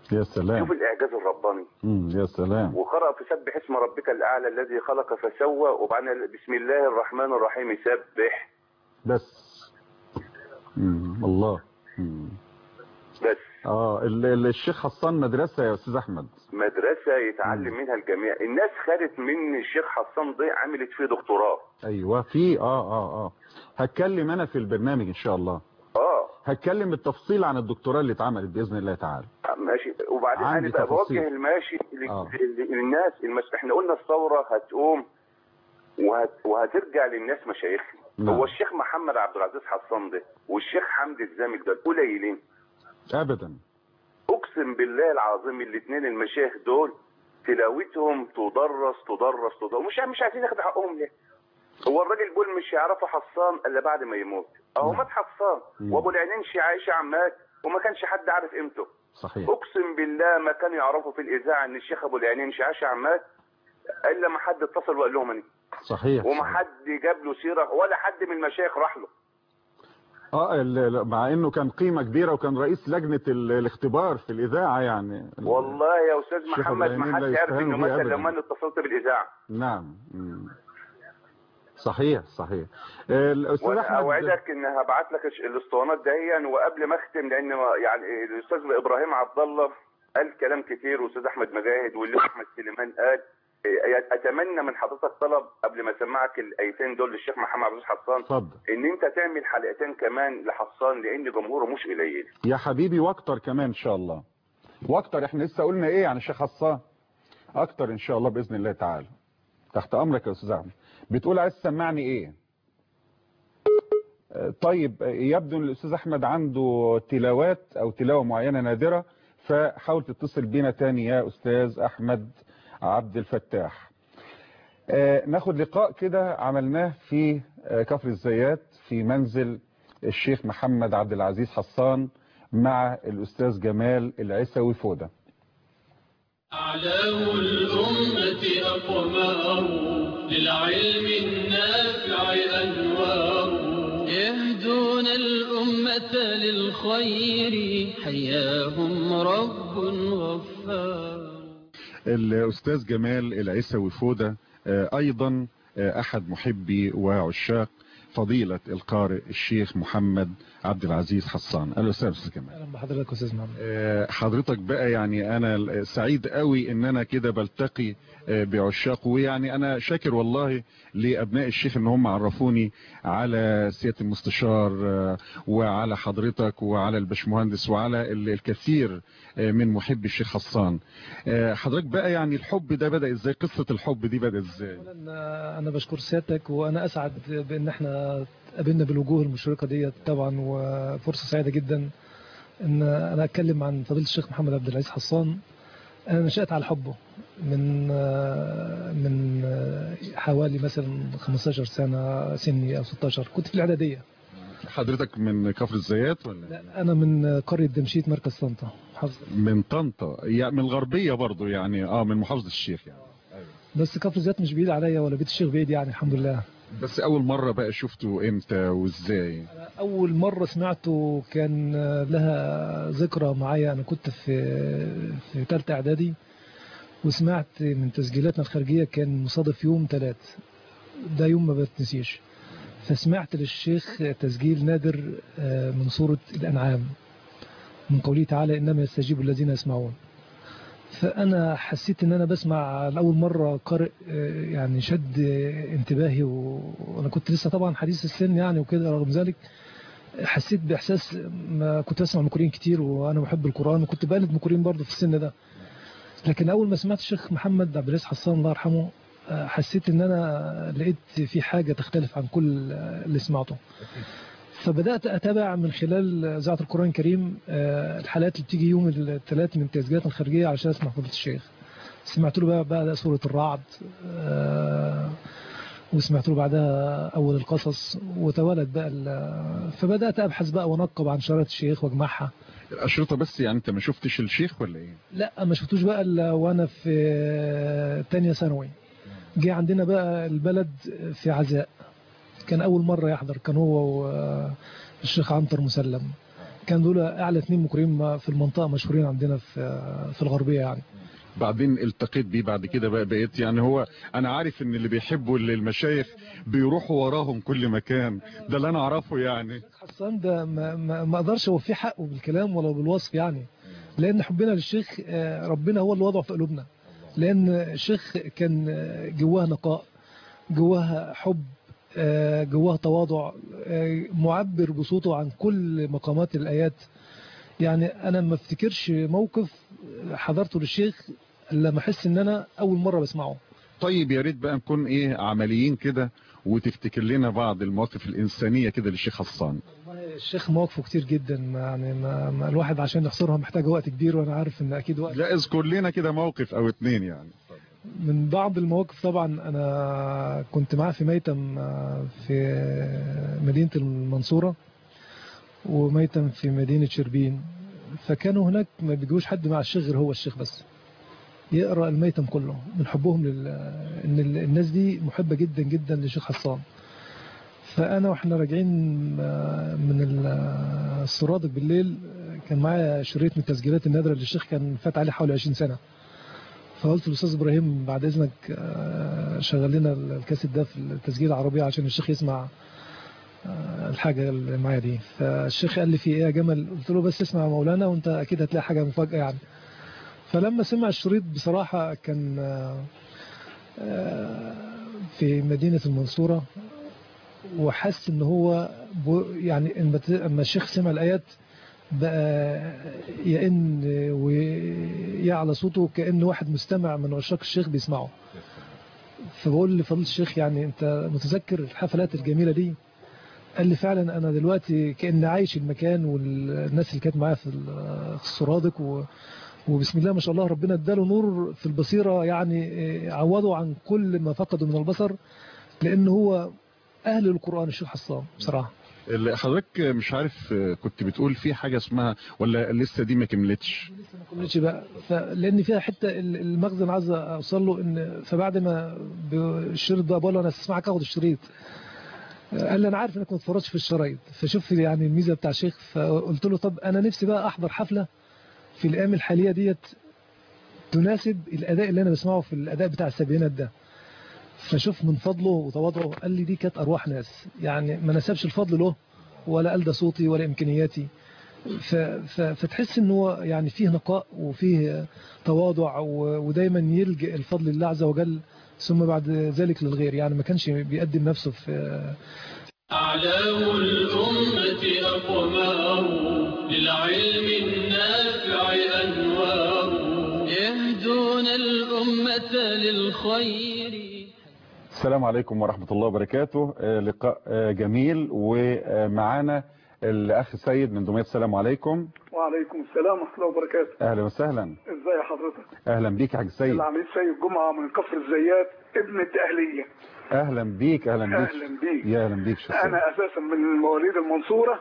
يا سلام شوف الاعجاز الرباني مم. يا سلام وقرأ في سبح اسم ربك الاعلى الذي خلق فسوى وبعدين بسم الله الرحمن الرحيم سبح بس مم. الله مم. بس اه ال- ال- الشيخ حسان مدرسة يا استاذ احمد مدرسة يتعلم منها الجميع الناس خدت من الشيخ حسان ضيع عملت فيه دكتوراه ايوه في اه اه اه هتكلم انا في البرنامج ان شاء الله اه هتكلم بالتفصيل عن الدكتوراه اللي اتعملت باذن الله تعالى ماشي وبعدين عندي انا بقى تفاصيل. بوجه الماشي ل- آه. ل- للناس المس... احنا قلنا الثورة هتقوم وهت... وهترجع للناس مشايخنا نعم. هو الشيخ محمد عبد العزيز حسان ده والشيخ حمدي الزامل ده قليلين ابدا اقسم بالله العظيم الاثنين المشايخ دول تلاوتهم تدرس تدرس تدرس مش مش عايزين ياخدوا حقهم ليه هو الراجل بيقول مش هيعرفوا حصان الا بعد ما يموت اهو مات حصان مم. وابو العينين عايشه عمات وما كانش حد عارف قيمته صحيح اقسم بالله ما كانوا يعرفوا في الاذاعه ان الشيخ ابو العينين عايشه عمات الا ما حد اتصل وقال لهم أنا. صحيح وما صحيح. حد جاب له سيره ولا حد من المشايخ راح له اه ال- ال- مع انه كان قيمة كبيرة وكان رئيس لجنة ال- الاختبار في الاذاعة يعني ال- والله يا استاذ الشيخ محمد أبو ما العينين حد لا عارف يستهان انه به مثلا أبداً. لما انا اتصلت بالاذاعه نعم مم. صحيح صحيح الاستاذ وانا احمد اوعدك ان هبعت لك الش- الاسطوانات دهيا وقبل ما اختم لان ما- يعني الاستاذ ابراهيم عبد الله قال كلام كتير والاستاذ احمد مجاهد واللي احمد سليمان قال إيه، اتمنى من حضرتك طلب قبل ما اسمعك الايتين دول للشيخ محمد عبد العزيز حسان اتفضل ان انت تعمل حلقتين كمان لحسان لان جمهوره مش قليل يا حبيبي واكتر كمان ان شاء الله واكتر احنا لسه قلنا ايه عن الشيخ حسان اكتر ان شاء الله باذن الله تعالى تحت امرك يا استاذ احمد بتقول عايز تسمعني ايه آه، طيب آه، يبدو ان الاستاذ احمد عنده تلاوات او تلاوه معينه نادره فحاول تتصل بينا تاني يا استاذ احمد عبد الفتاح آه، ناخد لقاء كده عملناه في آه، كفر الزيات في منزل الشيخ محمد عبد العزيز حسان مع الأستاذ جمال العسوي فودة أعلام الأمة أقمار للعلم النافع أنوار يهدون الأمة للخير حياهم رب غفار الأستاذ جمال العسوي فودة آه، أيضا آه، أحد محبي وعشاق فضيلة القارئ الشيخ محمد عبد العزيز حسان أهلا وسهلا أستاذ جمال اهلا بحضرتك استاذ محمد آه، حضرتك بقى يعني انا سعيد قوي ان انا كده بلتقي آه، بعشاق ويعني انا شاكر والله لابناء الشيخ ان هم عرفوني على سياده المستشار آه، وعلى حضرتك وعلى البشمهندس وعلى ال- الكثير آه، من محبي الشيخ حسان آه، حضرتك بقى يعني الحب ده بدا ازاي قصه الحب دي بدا ازاي اولا انا بشكر سيادتك وانا اسعد بان احنا قابلنا بالوجوه المشرقه ديت طبعا وفرصه سعيده جدا ان انا اتكلم عن فضيله الشيخ محمد عبد العزيز حسان انا نشات على حبه من من حوالي مثلا 15 سنه سني او 16 كنت في الاعداديه حضرتك من كفر الزيات ولا لا انا من قريه دمشيط مركز طنطا محافظه من طنطا يعني من الغربيه برضو يعني اه من محافظه الشيخ يعني بس كفر الزيات مش بعيد عليا ولا بيت الشيخ بعيد يعني الحمد لله بس اول مره بقى شفته امتى وازاي أول مرة سمعته كان لها ذكرى معايا أنا كنت في في ثالثة إعدادي وسمعت من تسجيلاتنا الخارجية كان مصادف يوم ثلاث ده يوم ما بتنسيش فسمعت للشيخ تسجيل نادر آه، من سورة الأنعام من قوله تعالى إنما يستجيب الذين يسمعون فأنا حسيت إن أنا بسمع لأول مرة قارئ آه، يعني شد انتباهي و- وأنا كنت لسه طبعا حديث السن يعني وكده رغم ذلك حسيت بإحساس ما كنت أسمع مكورين كتير وأنا بحب القرآن وكنت بقلد مكورين برضه في السن ده لكن أول ما سمعت الشيخ محمد عبد العزيز حسان الله يرحمه آه، حسيت إن أنا لقيت في حاجة تختلف عن كل آه، اللي سمعته فبدأت أتابع من خلال إذاعة القرآن الكريم آه، الحلقات اللي بتيجي يوم الثلاث من التسجيلات الخارجية علشان أسمع فضيلة الشيخ سمعت له بقى بعد سورة الرعد آه، وسمعت له بعدها أول القصص وتوالت بقى ال- فبدأت أبحث بقى وأنقب عن شرائط الشيخ وأجمعها الاشرطه بس يعني انت ما شفتش الشيخ ولا ايه لا ما شفتوش بقى الا وانا في تانية ثانوي جه عندنا بقى البلد في عزاء كان اول مرة يحضر كان هو والشيخ عنتر مسلم كان دول اعلى اثنين مقرئين في المنطقه مشهورين عندنا في في الغربيه يعني بعدين التقيت بيه بعد كده بقى بقيت يعني هو انا عارف ان اللي بيحبوا المشايخ بيروحوا وراهم كل مكان ده اللي انا اعرفه يعني حسان ده ما, ما, ما اقدرش اوفيه حقه بالكلام ولا بالوصف يعني لان حبنا للشيخ آه، ربنا هو اللي وضعه في قلوبنا لان الشيخ كان آه، جواه نقاء جواه حب آه، جواه تواضع آه، معبر بصوته عن كل مقامات الايات يعني انا ما افتكرش موقف حضرته للشيخ لما احس ان انا اول مره بسمعه طيب يا ريت بقى نكون ايه عمليين كده وتفتكر لنا بعض المواقف الانسانيه كده للشيخ حسان الشيخ مواقفه كتير جدا يعني ما ما الواحد عشان يحصرها محتاج وقت كبير وانا عارف ان اكيد وقت لا اذكر لنا كده موقف او اتنين يعني من بعض المواقف طبعا انا كنت معاه في ميتم آه، في مدينه المنصوره وميتم في مدينه شربين فكانوا هناك ما بيجوش حد مع الشيخ غير هو الشيخ بس يقرا الميتم كله من حبهم لل ان ال- الناس دي محبه جدا جدا للشيخ حسان فانا واحنا راجعين آه، من ال- السرادق بالليل آه، كان معايا شريط من التسجيلات النادره للشيخ كان فات عليه حوالي 20 سنه فقلت للاستاذ ابراهيم بعد اذنك آه، شغل لنا الكاسيت ده في التسجيل العربيه عشان الشيخ يسمع آه، الحاجه اللي معايا دي فالشيخ قال لي في ايه يا جمل قلت له بس اسمع يا مولانا وانت اكيد هتلاقي حاجه مفاجاه يعني فلما سمع الشريط بصراحه كان آه، آه، في مدينه المنصوره وحس ان هو بو- يعني اما ت- اما الشيخ سمع الايات بقى يئن ويعلى صوته كأن واحد مستمع من عشاق الشيخ بيسمعه فبقول لفضيله الشيخ يعني انت متذكر الحفلات الجميلة دي قال لي فعلا انا دلوقتي كأن عايش المكان والناس اللي كانت معايا في السرادق و وبسم الله ما شاء الله ربنا اداله نور في البصيرة يعني عوضه عن كل ما فقده من البصر لأن هو أهل القرآن الشيخ حسام بصراحة اللي حضرتك مش عارف كنت بتقول في حاجة اسمها ولا لسه دي ما كملتش ما كملتش بقى فلان فيها حته المغزى انا عايز اوصل له ان فبعد ما الشريط ده بقول له انا اسمعك اخد الشريط قال لي انا عارف انك ما بتتفرجش في الشرايط فشوف يعني الميزه بتاع الشيخ فقلت له طب انا نفسي بقى احضر حفله في الايام الحاليه ديت تناسب الاداء اللي انا بسمعه في الاداء بتاع السبعينات ده فشوف من فضله وتواضعه قال لي دي كانت ارواح ناس يعني ما نسبش الفضل له ولا قال ده صوتي ولا امكانياتي ف- ف- فتحس ان هو يعني فيه نقاء وفيه تواضع و- ودايما يلجئ الفضل لله عز وجل ثم بعد ذلك للغير يعني ما كانش بيقدم نفسه في أعلام الأمة أقمار للعلم النافع أنوار يهدون الأمة للخير السلام عليكم ورحمة الله وبركاته آه، لقاء آه، جميل ومعانا الأخ سيد من دمياط السلام عليكم وعليكم السلام ورحمة الله وبركاته أهلا وسهلا ازي حضرتك أهلا بيك يا حاج سيد العميد سيد جمعة من كفر الزيات ابن الدقهلية أهلا بيك أهلا بيك أهلا بيك. يا أهلا بيك شخصيا انا اساسا من مواليد المنصورة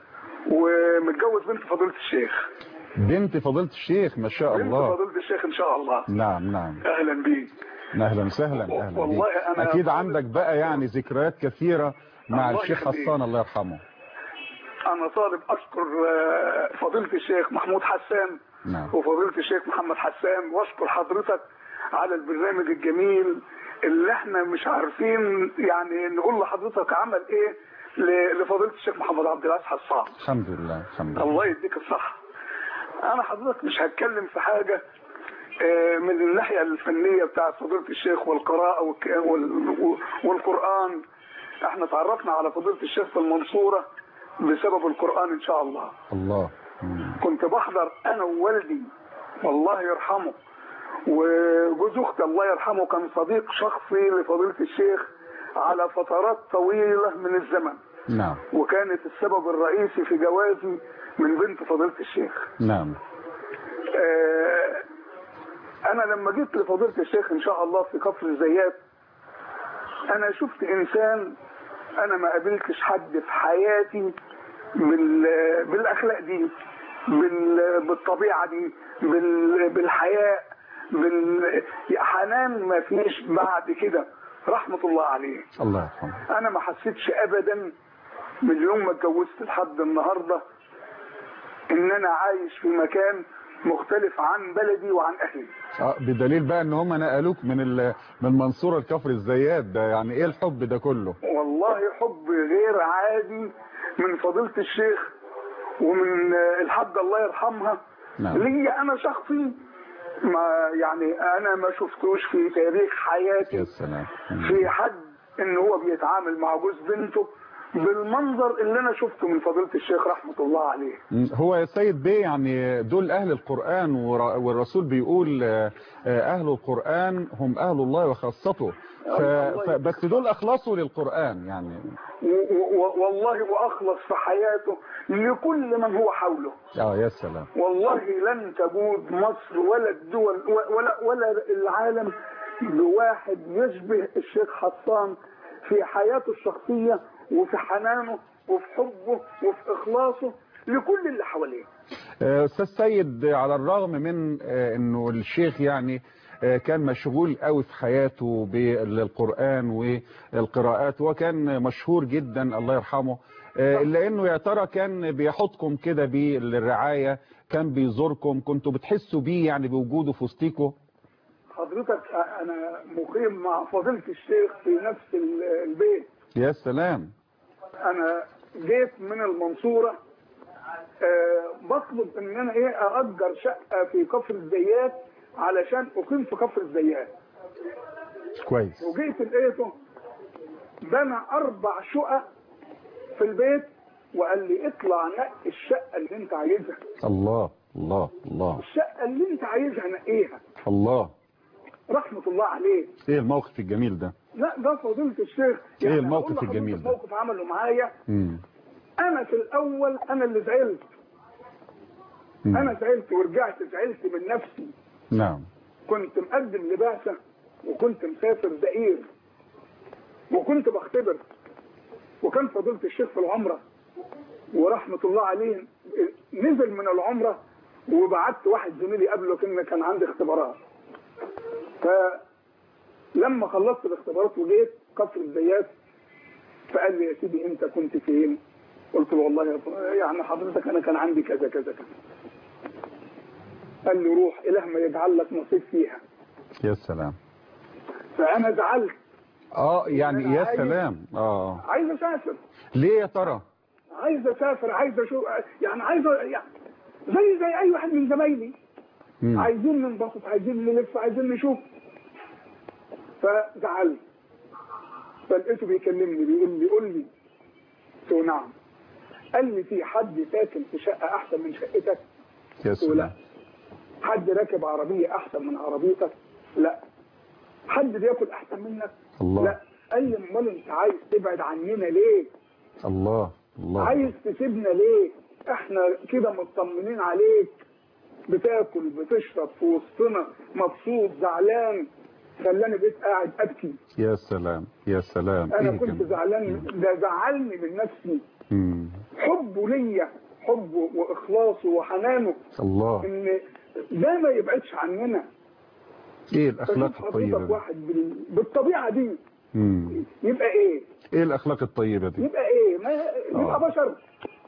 ومتجوز بنت فضيلة الشيخ بنت فضيلة الشيخ ما شاء بنت الله فضيلة الشيخ ان شاء الله نعم نعم اهلا بيك أهلا وسهلا أهلا بيك والله أنا- أكيد عندك بقى يعني ذكريات كثيرة مع الله الشيخ يخليك. حسان الله يرحمه انا طالب اشكر آه، فضيلة الشيخ محمود حسان نعم وفضيلة الشيخ محمد حسان واشكر حضرتك على البرنامج الجميل اللي احنا مش عارفين يعني نقول لحضرتك عمل ايه ل- لفضيلة الشيخ محمد عبد العزيز حسان الحمد لله الحمد لله الله يديك الصحة انا حضرتك مش هتكلم في حاجة آه، من الناحية الفنية بتاعت فضيلة الشيخ والقراءة والك- وال- والقرآن احنا تعرفنا على فضيلة الشيخ في المنصورة بسبب القرآن ان شاء الله الله مم. كنت بحضر انا ووالدي والله يرحمه وجوز اختي الله يرحمه كان صديق شخصي لفضيلة الشيخ على فترات طويلة من الزمن نعم وكانت السبب الرئيسي في جوازي من بنت فضيلة الشيخ نعم آه، انا لما جيت لفضيلة الشيخ ان شاء الله في كفر الزيات انا شفت انسان انا ما قابلتش حد في حياتي بال... بالاخلاق دي بال... بالطبيعة دي بال... بالحياء بال... حنان ما فيش بعد كده رحمة الله عليه الله يرحمه انا ما حسيتش ابدا من يوم ما اتجوزت لحد النهارده ان انا عايش في مكان مختلف عن بلدي وعن اهلي اه بدليل بقى ان هم نقلوك من ال- من المنصوره لكفر الزيات ده يعني ايه الحب ده كله والله حب غير عادي من فضيلة الشيخ ومن آه، الحاجة الله يرحمها نعم. ليا انا شخصي ما يعني انا ما شفتوش في تاريخ حياتي يا سلام في حد ان هو بيتعامل مع جوز بنته بالمنظر اللي انا شفته من فضيلة الشيخ رحمة الله عليه مم. هو يا سيد بيه يعني دول أهل القرآن ور- والرسول بيقول آه، آه، أهل القرآن هم أهل الله وخاصته ف... ف... بس دول أخلصوا للقرآن يعني و- و- والله واخلص في حياته لكل من هو حوله اه يا سلام والله لن تجود مصر ولا الدول ولا ولا العالم بواحد يشبه الشيخ حسان في حياته الشخصية وفي حنانه وفي حبه وفي إخلاصه لكل اللي حواليه آه، أستاذ سيد على الرغم من آه، أنه الشيخ يعني آه، كان مشغول قوي في حياته بالقرآن والقراءات وكان مشهور جدا الله يرحمه آه، إلا أنه يا ترى كان بيحطكم كده بالرعاية كان بيزوركم كنتوا بتحسوا بيه يعني بوجوده في وسطيكم حضرتك أنا مقيم مع فضيلة الشيخ في نفس ال- البيت يا سلام أنا جيت من المنصورة آه، بطلب إن أنا إيه أأجر شقة في كفر الزيات علشان أقيم في كفر الزيات كويس وجيت لقيته بنى اربع شقق في البيت وقال لي اطلع نقي الشقه اللي انت عايزها الله الله الله الشقه اللي انت عايزها نقيها الله رحمه الله عليه ايه الموقف الجميل ده لا ده فضيله الشيخ إيه الموقف هقول لحضرتك الجميل ده؟ موقف عمله معايا مم. انا في الاول انا اللي زعلت مم. انا زعلت ورجعت زعلت من نفسي نعم كنت مقدم لبعثه وكنت مسافر دقيق وكنت بختبر وكان فضيله الشيخ في العمره ورحمه الله عليه نزل من العمره وبعت واحد زميلي قبله كان كان عندي اختبارات فلما خلصت الاختبارات وجيت كفر الزيات فقال لي يا سيدي انت كنت فين؟ قلت له والله يا ف- يعني حضرتك انا كان عندي كذا كذا كذا قال لي روح اله ما يجعل لك نصيب فيها يا سلام فانا زعلت اه يعني أنا يا عايز- سلام اه عايز اسافر ليه يا ترى عايز اسافر عايز اشوف يعني عايز يعني زي زي اي واحد من زمايلي مم. عايزين ننبسط عايزين نلف عايزين نشوف فزعلت فلقيته بيكلمني بيقول لي قول لي قلت له نعم قال لي في حد ساكن في شقه احسن من شقتك يا قلت له لا سلام حد راكب عربيه احسن من عربيتك لا حد بياكل احسن منك الله لا قال لي امال انت عايز تبعد عننا ليه الله الله عايز تسيبنا ليه احنا كده مطمنين عليك بتاكل بتشرب في وسطنا مبسوط زعلان خلاني بقيت قاعد ابكي يا سلام يا سلام انا ايه كنت جميل. زعلان ده زعلني من نفسي مم. حبه ليا حبه واخلاصه وحنانه الله ان ده ما يبعدش عننا ايه الاخلاق فشوف الطيبه حضرتك دي واحد بال- بالطبيعه دي مم. يبقى ايه ايه الاخلاق الطيبه دي يبقى ايه ما يبقى آه. بشر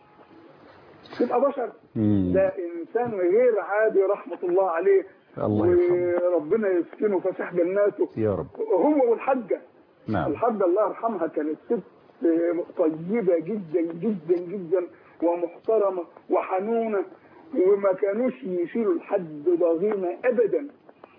يبقى بشر مم. ده انسان غير عادي رحمه الله عليه الله يرحمه وربنا يسكنه فسح جناته يا رب هو والحجه نعم الحجه الله يرحمها كانت ست طيبه جدا جدا جدا ومحترمه وحنونه وما كانوش يشيلوا لحد ضغينه ابدا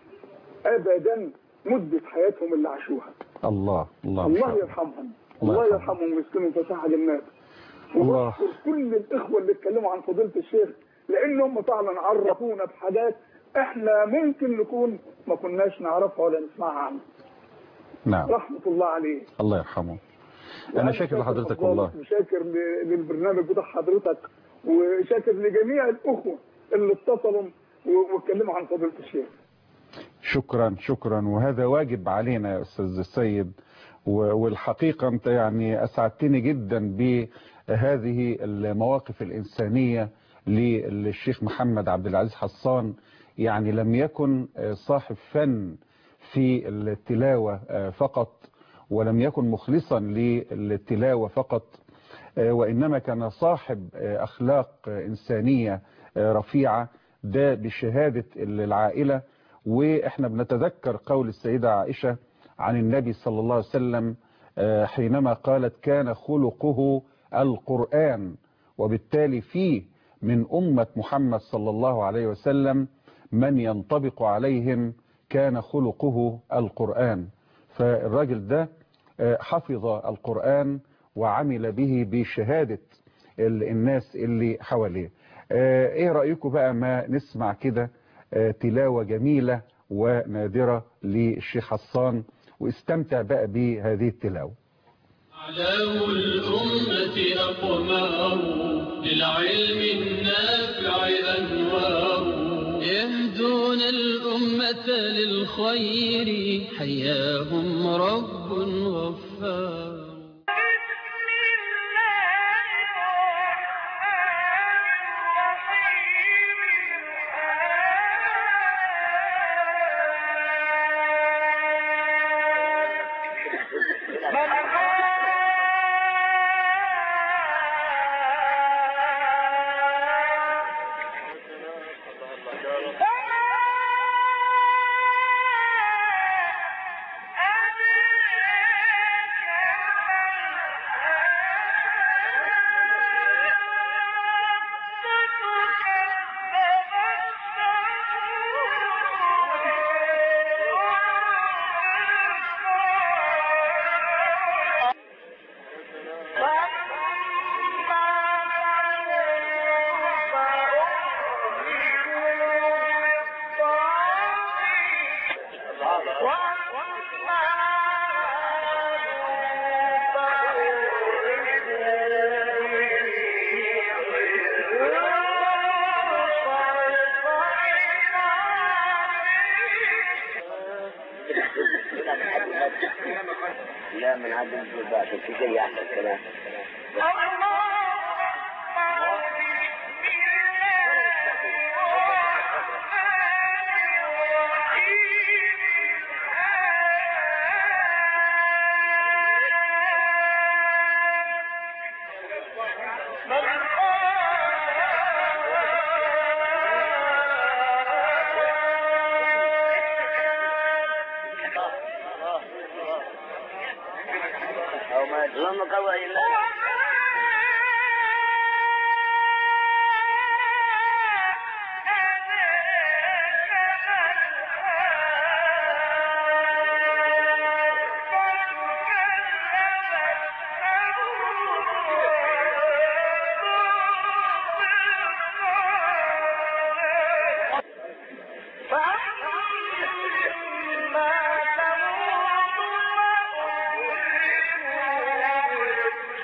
ابدا مده حياتهم اللي عاشوها الله الله ما الله شاء الله. يرحمهم الله الله يرحمهم. يرحمهم ويسكنهم فسح جنات الله. وبشكر كل الاخوه اللي اتكلموا عن فضيله الشيخ لانهم فعلا عرفونا بحاجات احنا ممكن نكون ما كناش نعرفها ولا نسمعها عنها نعم رحمه الله عليه الله يرحمه انا وأنا شاكر لحضرتك حضرتك والله وشاكر ل- للبرنامج بتاع حضرتك وشاكر لجميع الاخوه اللي اتصلوا و- واتكلموا عن فضيله الشيخ شكرا شكرا وهذا واجب علينا يا استاذ السيد و- والحقيقه انت يعني اسعدتني جدا بهذه المواقف الانسانيه للشيخ محمد عبد العزيز حسان يعني لم يكن صاحب فن في التلاوه فقط ولم يكن مخلصا للتلاوه فقط آه، وإنما كان صاحب آه، أخلاق آه، إنسانية آه، رفيعة ده بشهادة العائلة وإحنا بنتذكر قول السيدة عائشة عن النبي صلى الله عليه وسلم آه، حينما قالت كان خلقه القرآن وبالتالي فيه من أمة محمد صلى الله عليه وسلم من ينطبق عليهم كان خلقه القرآن فالراجل ده آه، حفظ القرآن وعمل به بشهادة ال- الناس اللي حواليه آه، ايه رأيكم بقى ما نسمع كده آه، تلاوة جميلة ونادرة للشيخ حسان واستمتع بقى بهذه التلاوة أعلام الأمة أقمار للعلم النافع أنوار يهدون الأمة للخير حياهم رب غفار لا من عدم البعث في زي احسن كلام اللهم قوى الله فأما ثمود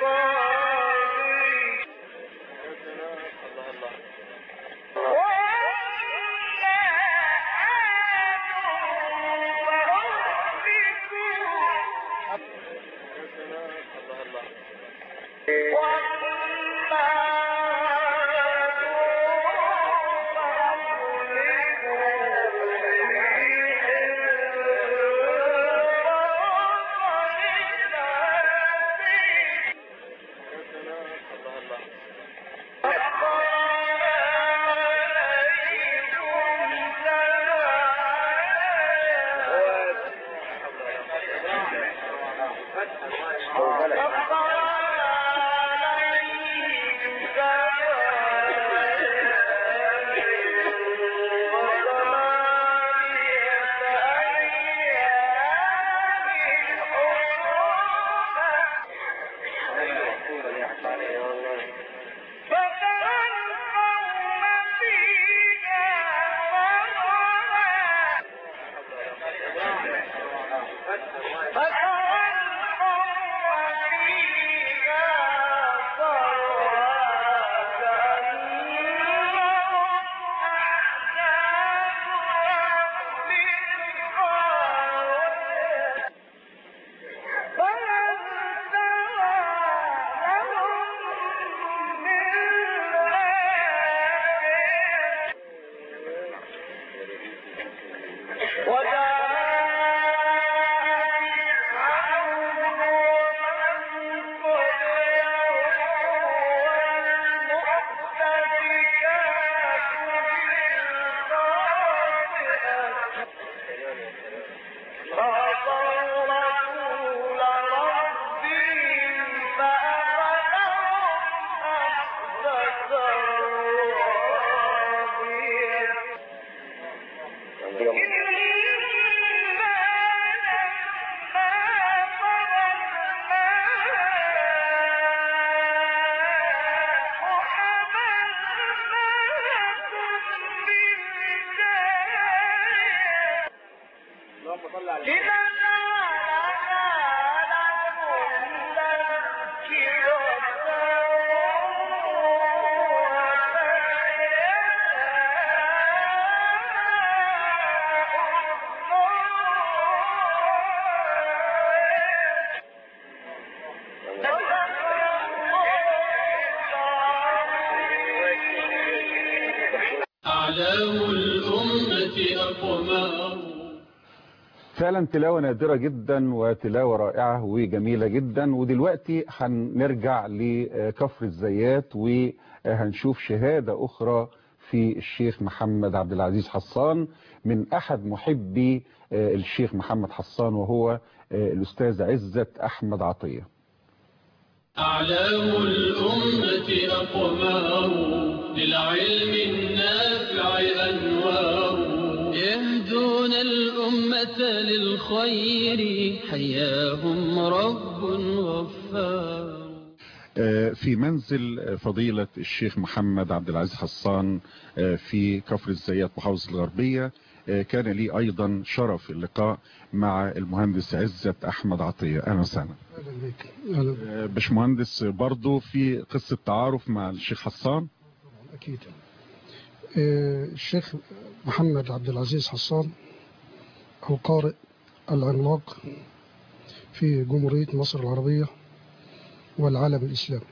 فعلا تلاوة نادرة جدا وتلاوة رائعة وجميلة جدا ودلوقتي هنرجع لكفر الزيات وهنشوف شهادة أخرى في الشيخ محمد عبد العزيز حسان من أحد محبي الشيخ محمد حسان وهو الأستاذ عزت أحمد عطية أعلام الأمة أقمار للعلم النافع أنوار يهدون الأمة للخير حياهم رب غفار في منزل فضيلة الشيخ محمد عبد العزيز حسان في كفر الزيات محافظة الغربية كان لي أيضا شرف اللقاء مع المهندس عزت أحمد عطية أهلا وسهلا اهلا بك اهلا باشمهندس برضو في قصة تعارف مع الشيخ حسان اكيد آه، الشيخ محمد عبد العزيز حسان القارئ العملاق في جمهورية مصر العربية والعالم الإسلامي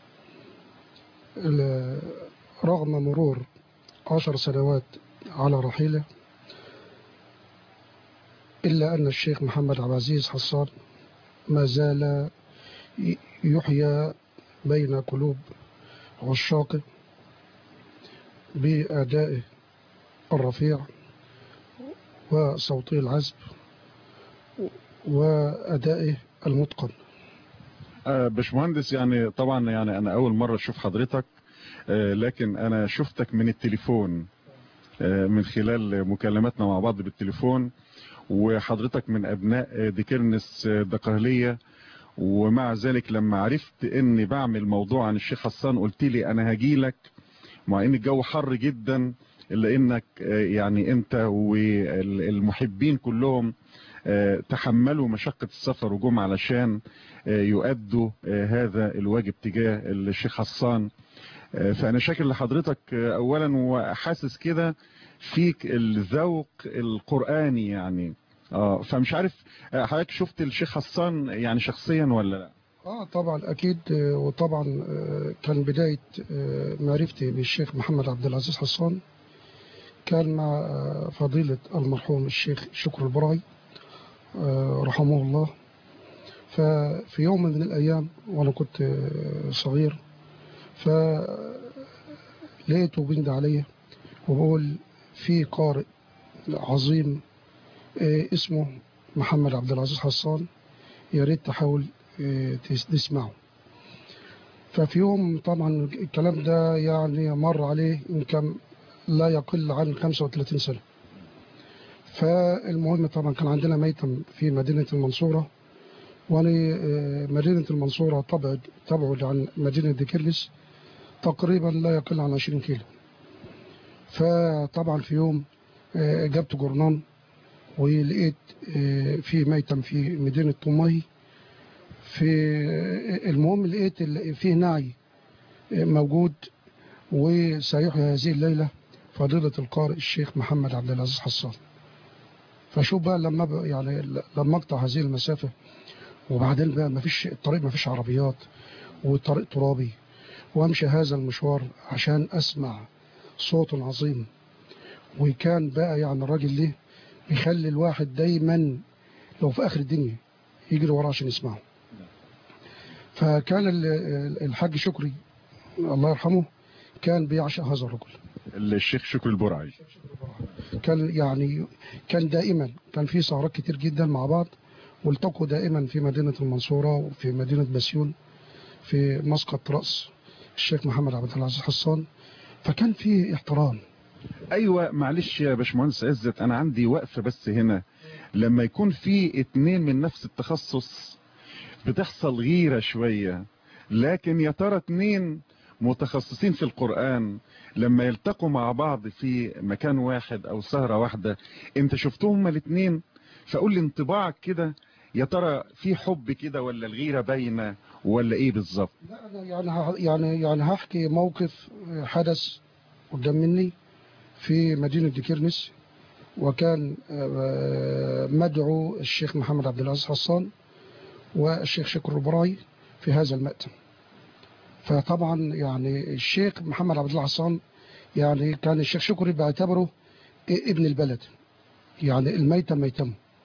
ال- رغم مرور عشر سنوات على رحيله إلا أن الشيخ محمد عبد العزيز حسان ما زال ي- يحيا بين قلوب عشاقه بأدائه الرفيع وصوته العذب وأدائه المتقن آه، باشمهندس يعني طبعا يعني انا اول مرة اشوف حضرتك آه، لكن انا شفتك من التليفون آه، من خلال مكالماتنا مع بعض بالتليفون وحضرتك من ابناء آه، ديكرنس آه، دقهلية ومع ذلك لما عرفت اني بعمل موضوع عن الشيخ حسان قلت لي انا هجيلك مع ان الجو حر جدا الا انك آه، يعني انت والمحبين كلهم آه، تحملوا مشقة السفر وجم علشان آه، يؤدوا آه، هذا الواجب تجاه الشيخ حسان آه، فأنا شاكر لحضرتك آه، أولا وحاسس كده فيك الذوق القرآني يعني اه فمش عارف آه، حضرتك شفت الشيخ حسان يعني شخصيا ولا لا اه طبعا اكيد آه، وطبعا آه، كان بداية آه، معرفتي بالشيخ محمد عبد العزيز حسان كان مع آه، فضيلة المرحوم الشيخ شكر البرعي آه، رحمه الله ففي يوم من الأيام وأنا كنت آه، صغير فلقيته بيند عليا وبقول في قارئ عظيم آه، اسمه محمد عبد العزيز حسان يا ريت تحاول آه، تس- تسمعه ففي يوم طبعا الكلام ده يعني مر عليه يمكن لا يقل عن 35 سنة فالمهم طبعا كان عندنا ميتم في مدينة المنصورة وأنا آه، مدينة المنصورة تبعد تبعد عن مدينة ديكيرلس تقريبا لا يقل عن 20 كيلو فطبعا في يوم آه، جبت جورنان ولقيت آه، في ميتم في مدينة طماهي في آه، المهم لقيت ال- فيه نعي آه، موجود وسيحيى هذه الليلة فضيلة القارئ الشيخ محمد عبد العزيز حسان فشوف بقى لما ب- يعني ل- لما اقطع هذه المسافة وبعدين بقى ما فيش الطريق ما فيش عربيات والطريق ترابي وامشي هذا المشوار عشان اسمع صوت عظيم وكان بقى يعني الراجل ده بيخلي الواحد دايما لو في اخر الدنيا يجري وراه عشان يسمعه فكان ال- ال- الحاج شكري الله يرحمه كان بيعشق هذا الرجل الشيخ شكري البرعي كان يعني كان دائما كان في سهرات كتير جدا مع بعض والتقوا دائما في مدينة المنصورة وفي مدينة بسيون في مسقط رأس الشيخ محمد عبد العزيز حسان فكان في احترام ايوه معلش يا باشمهندس عزت انا عندي وقفه بس هنا لما يكون في اتنين من نفس التخصص بتحصل غيره شويه لكن يا ترى اتنين متخصصين في القرآن لما يلتقوا مع بعض في مكان واحد او سهرة واحدة انت شفتهم هما الاتنين فقول لي انطباعك كده يا ترى في حب كده ولا الغيرة باينة ولا ايه بالظبط لا أنا يعني ه- يعني يعني هحكي موقف حدث قدام مني في مدينة ديكيرنس وكان آه، مدعو الشيخ محمد عبد العزيز حسان والشيخ شكر البراي في هذا المأتم فطبعا يعني الشيخ محمد عبد الله حسان يعني كان الشيخ شكري بيعتبره ابن البلد يعني الميتم ميتمه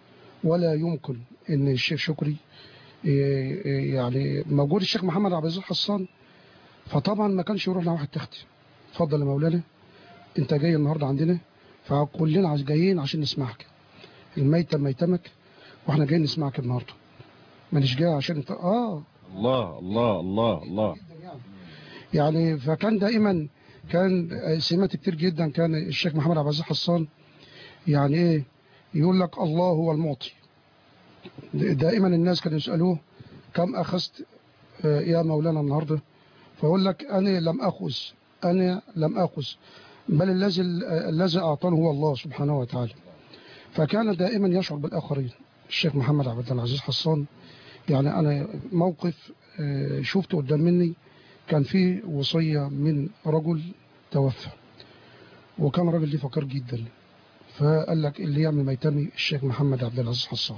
ولا يمكن ان الشيخ شكري ي- يعني موجود الشيخ محمد عبد العزيز حسان فطبعا ما كانش يروح لواحد تختي اتفضل يا مولانا انت جاي النهارده عندنا فكلنا عايز- جايين عشان نسمعك الميتم ميتمك واحنا جايين نسمعك النهارده مانيش جاي عشان انت اه الله الله الله الله يعني فكان دائما كان سمات كتير جدا كان الشيخ محمد عبد العزيز حسان يعني ايه يقول لك الله هو المعطي دائما الناس كانوا يسالوه كم اخذت آه، يا مولانا النهارده فيقول لك انا لم اخذ انا لم اخذ بل الذي الذي اعطاني هو الله سبحانه وتعالى فكان دائما يشعر بالاخرين الشيخ محمد عبد العزيز حسان يعني انا موقف آه، شفته قدام مني كان في وصية من رجل توفى وكان راجل دي فقير جدا فقال لك اللي يعمل ميتمي الشيخ محمد عبد العزيز حسان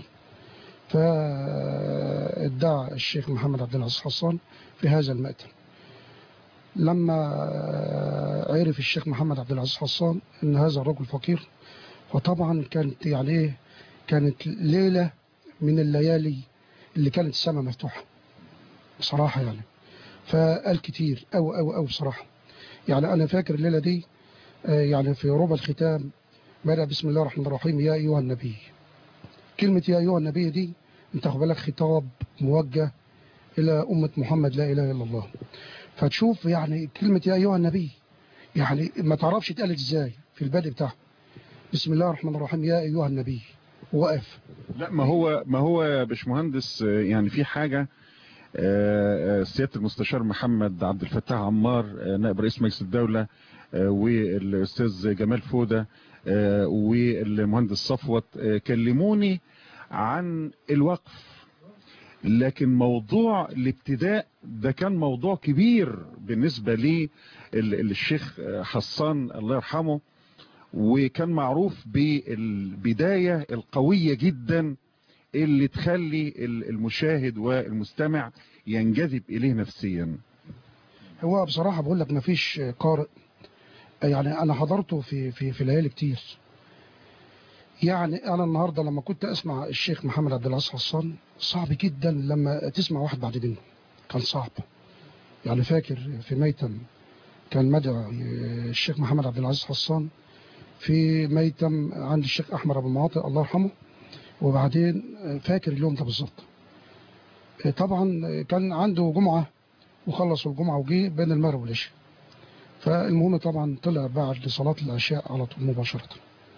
فادعى الشيخ محمد عبد العزيز حسان في هذا المأتم لما عرف الشيخ محمد عبد العزيز حسان ان هذا الرجل فقير فطبعا كانت يعني ايه كانت ليلة من الليالي اللي كانت السماء مفتوحة بصراحة يعني فقال كتير أو أو أو بصراحة يعني أنا فاكر الليلة دي آه، يعني في ربع الختام بدأ بسم الله الرحمن الرحيم يا أيها النبي كلمة يا أيها النبي دي أنت خد بالك خطاب موجه إلى أمة محمد لا إله إلا الله فتشوف يعني كلمة يا أيها النبي يعني ما تعرفش اتقالت إزاي في البدء بتاعها بسم الله الرحمن الرحيم يا أيها النبي وقف لا ما هو ما هو يا باشمهندس آه، يعني في حاجة آه، آه، سيادة المستشار محمد عبد الفتاح عمار آه، نائب رئيس مجلس الدولة آه، والأستاذ جمال فودة آه، والمهندس صفوت آه، كلموني عن الوقف لكن موضوع الابتداء ده كان موضوع كبير بالنسبة لي ال- الشيخ آه، حسان الله يرحمه وكان معروف بالبداية القوية جدا اللي تخلي ال- المشاهد والمستمع ينجذب إليه نفسيا هو بصراحة بقول لك مفيش قارئ يعني أنا حضرته في في في ليالي كتير يعني أنا النهاردة لما كنت أسمع الشيخ محمد عبد العزيز حسان صعب جدا لما تسمع واحد بعد منه كان صعب يعني فاكر في ميتم كان مدعو الشيخ محمد عبد العزيز حسان في ميتم عند الشيخ أحمد أبو المعاطي الله يرحمه وبعدين فاكر اليوم ده بالظبط طبعا كان عنده جمعة وخلص الجمعة وجي بين المغرب والعشاء فالمهم طبعا طلع بعد صلاة العشاء على طول مباشرة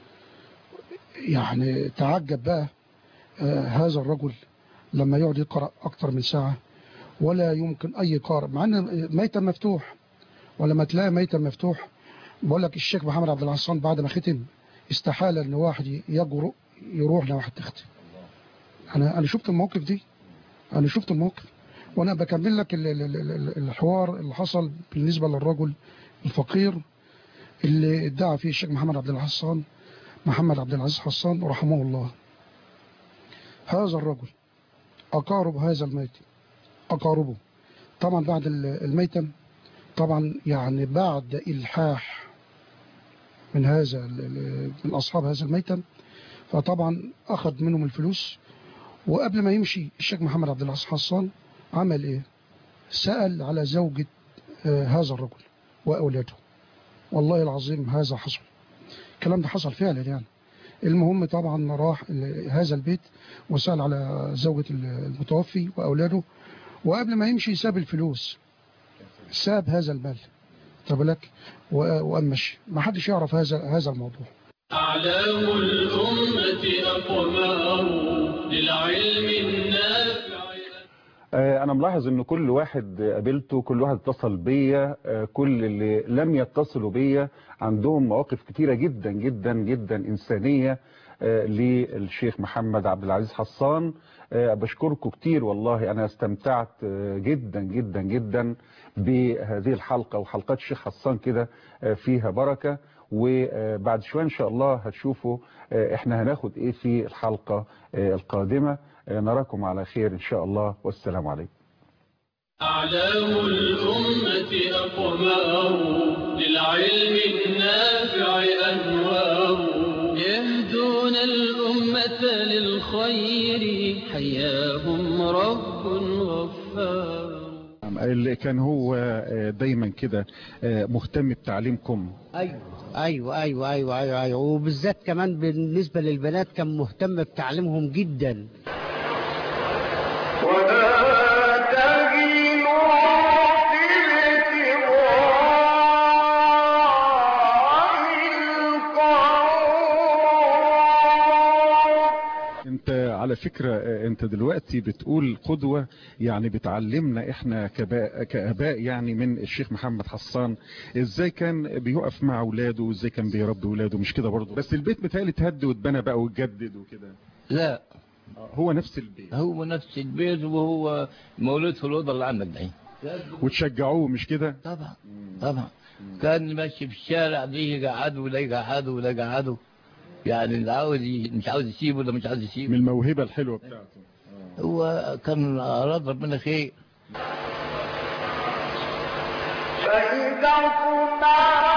يعني تعجب بقى آه، هذا الرجل لما يقعد يقرأ أكتر من ساعة ولا يمكن أي قارئ مع أن ميتم مفتوح ولما تلاقي ميتم مفتوح بقول لك الشيخ محمد عبد الحسن بعد ما ختم استحالة أن واحد يجرؤ يروح لواحد تختم أنا أنا شفت الموقف دي أنا شفت الموقف وأنا بكمل لك ال- ال- ال- ال- الحوار اللي حصل بالنسبة للرجل الفقير اللي ادعى فيه الشيخ محمد عبد الحسان محمد عبد العزيز حسان رحمه الله هذا الرجل أقارب هذا الميت أقاربه طبعا بعد ال- الميتم طبعا يعني بعد إلحاح من هذا ال- ال- من أصحاب هذا الميتم فطبعا أخذ منهم الفلوس وقبل ما يمشي الشيخ محمد عبد العزيز حسان عمل إيه سأل على زوجة آه، هذا الرجل وأولاده والله العظيم هذا حصل الكلام ده حصل فعلا يعني المهم طبعا راح ال- هذا البيت وسأل على زوجة المتوفي وأولاده وقبل ما يمشي ساب الفلوس ساب هذا المال طب لك و- وقام مشي ما حدش يعرف هذا هذا الموضوع أعلام الأمة أقمار للعلم النافع آه، انا ملاحظ ان كل واحد قابلته كل واحد اتصل بيا آه، كل اللي لم يتصلوا بيا عندهم مواقف كتيرة جدا جدا جدا انسانية آه، للشيخ محمد عبد العزيز حسان آه، بشكركم كتير والله انا استمتعت آه، جدا جدا جدا بهذه الحلقة وحلقات الشيخ حسان كده آه، فيها بركة وبعد شوية ان شاء الله هتشوفوا آه، احنا هناخد ايه في الحلقة آه، القادمة آه، نراكم على خير ان شاء الله والسلام عليكم أعلام الأمة أقمار للعلم النافع أنوار يهدون الأمة للخير اللي كان هو آه، دايما كده آه، مهتم بتعليمكم ايوه ايوه ايوه ايوه ايوه, أيوة. وبالذات كمان بالنسبه للبنات كان مهتم بتعليمهم جدا انت على فكرة آه، انت دلوقتي بتقول قدوة يعني بتعلمنا احنا كباء كاباء يعني من الشيخ محمد حسان ازاي كان بيقف مع اولاده وازاي كان بيربي اولاده مش كده برضه بس البيت متهيألي اتهد واتبنى بقى واتجدد وكده لا هو نفس البيت هو نفس البيت وهو مولود في الأوضة اللي عندك دي وتشجعوه مش كده طبعا طبعا كان ماشي في الشارع دي يقعدوا ولا يقعدوا ولا يقعدوا يعني اللي عاوز ي- مش عاوز يسيبه ولا مش عاوز يسيبه من الموهبة الحلوة بتاعته هو كان أراد ربنا خير فإذا كنا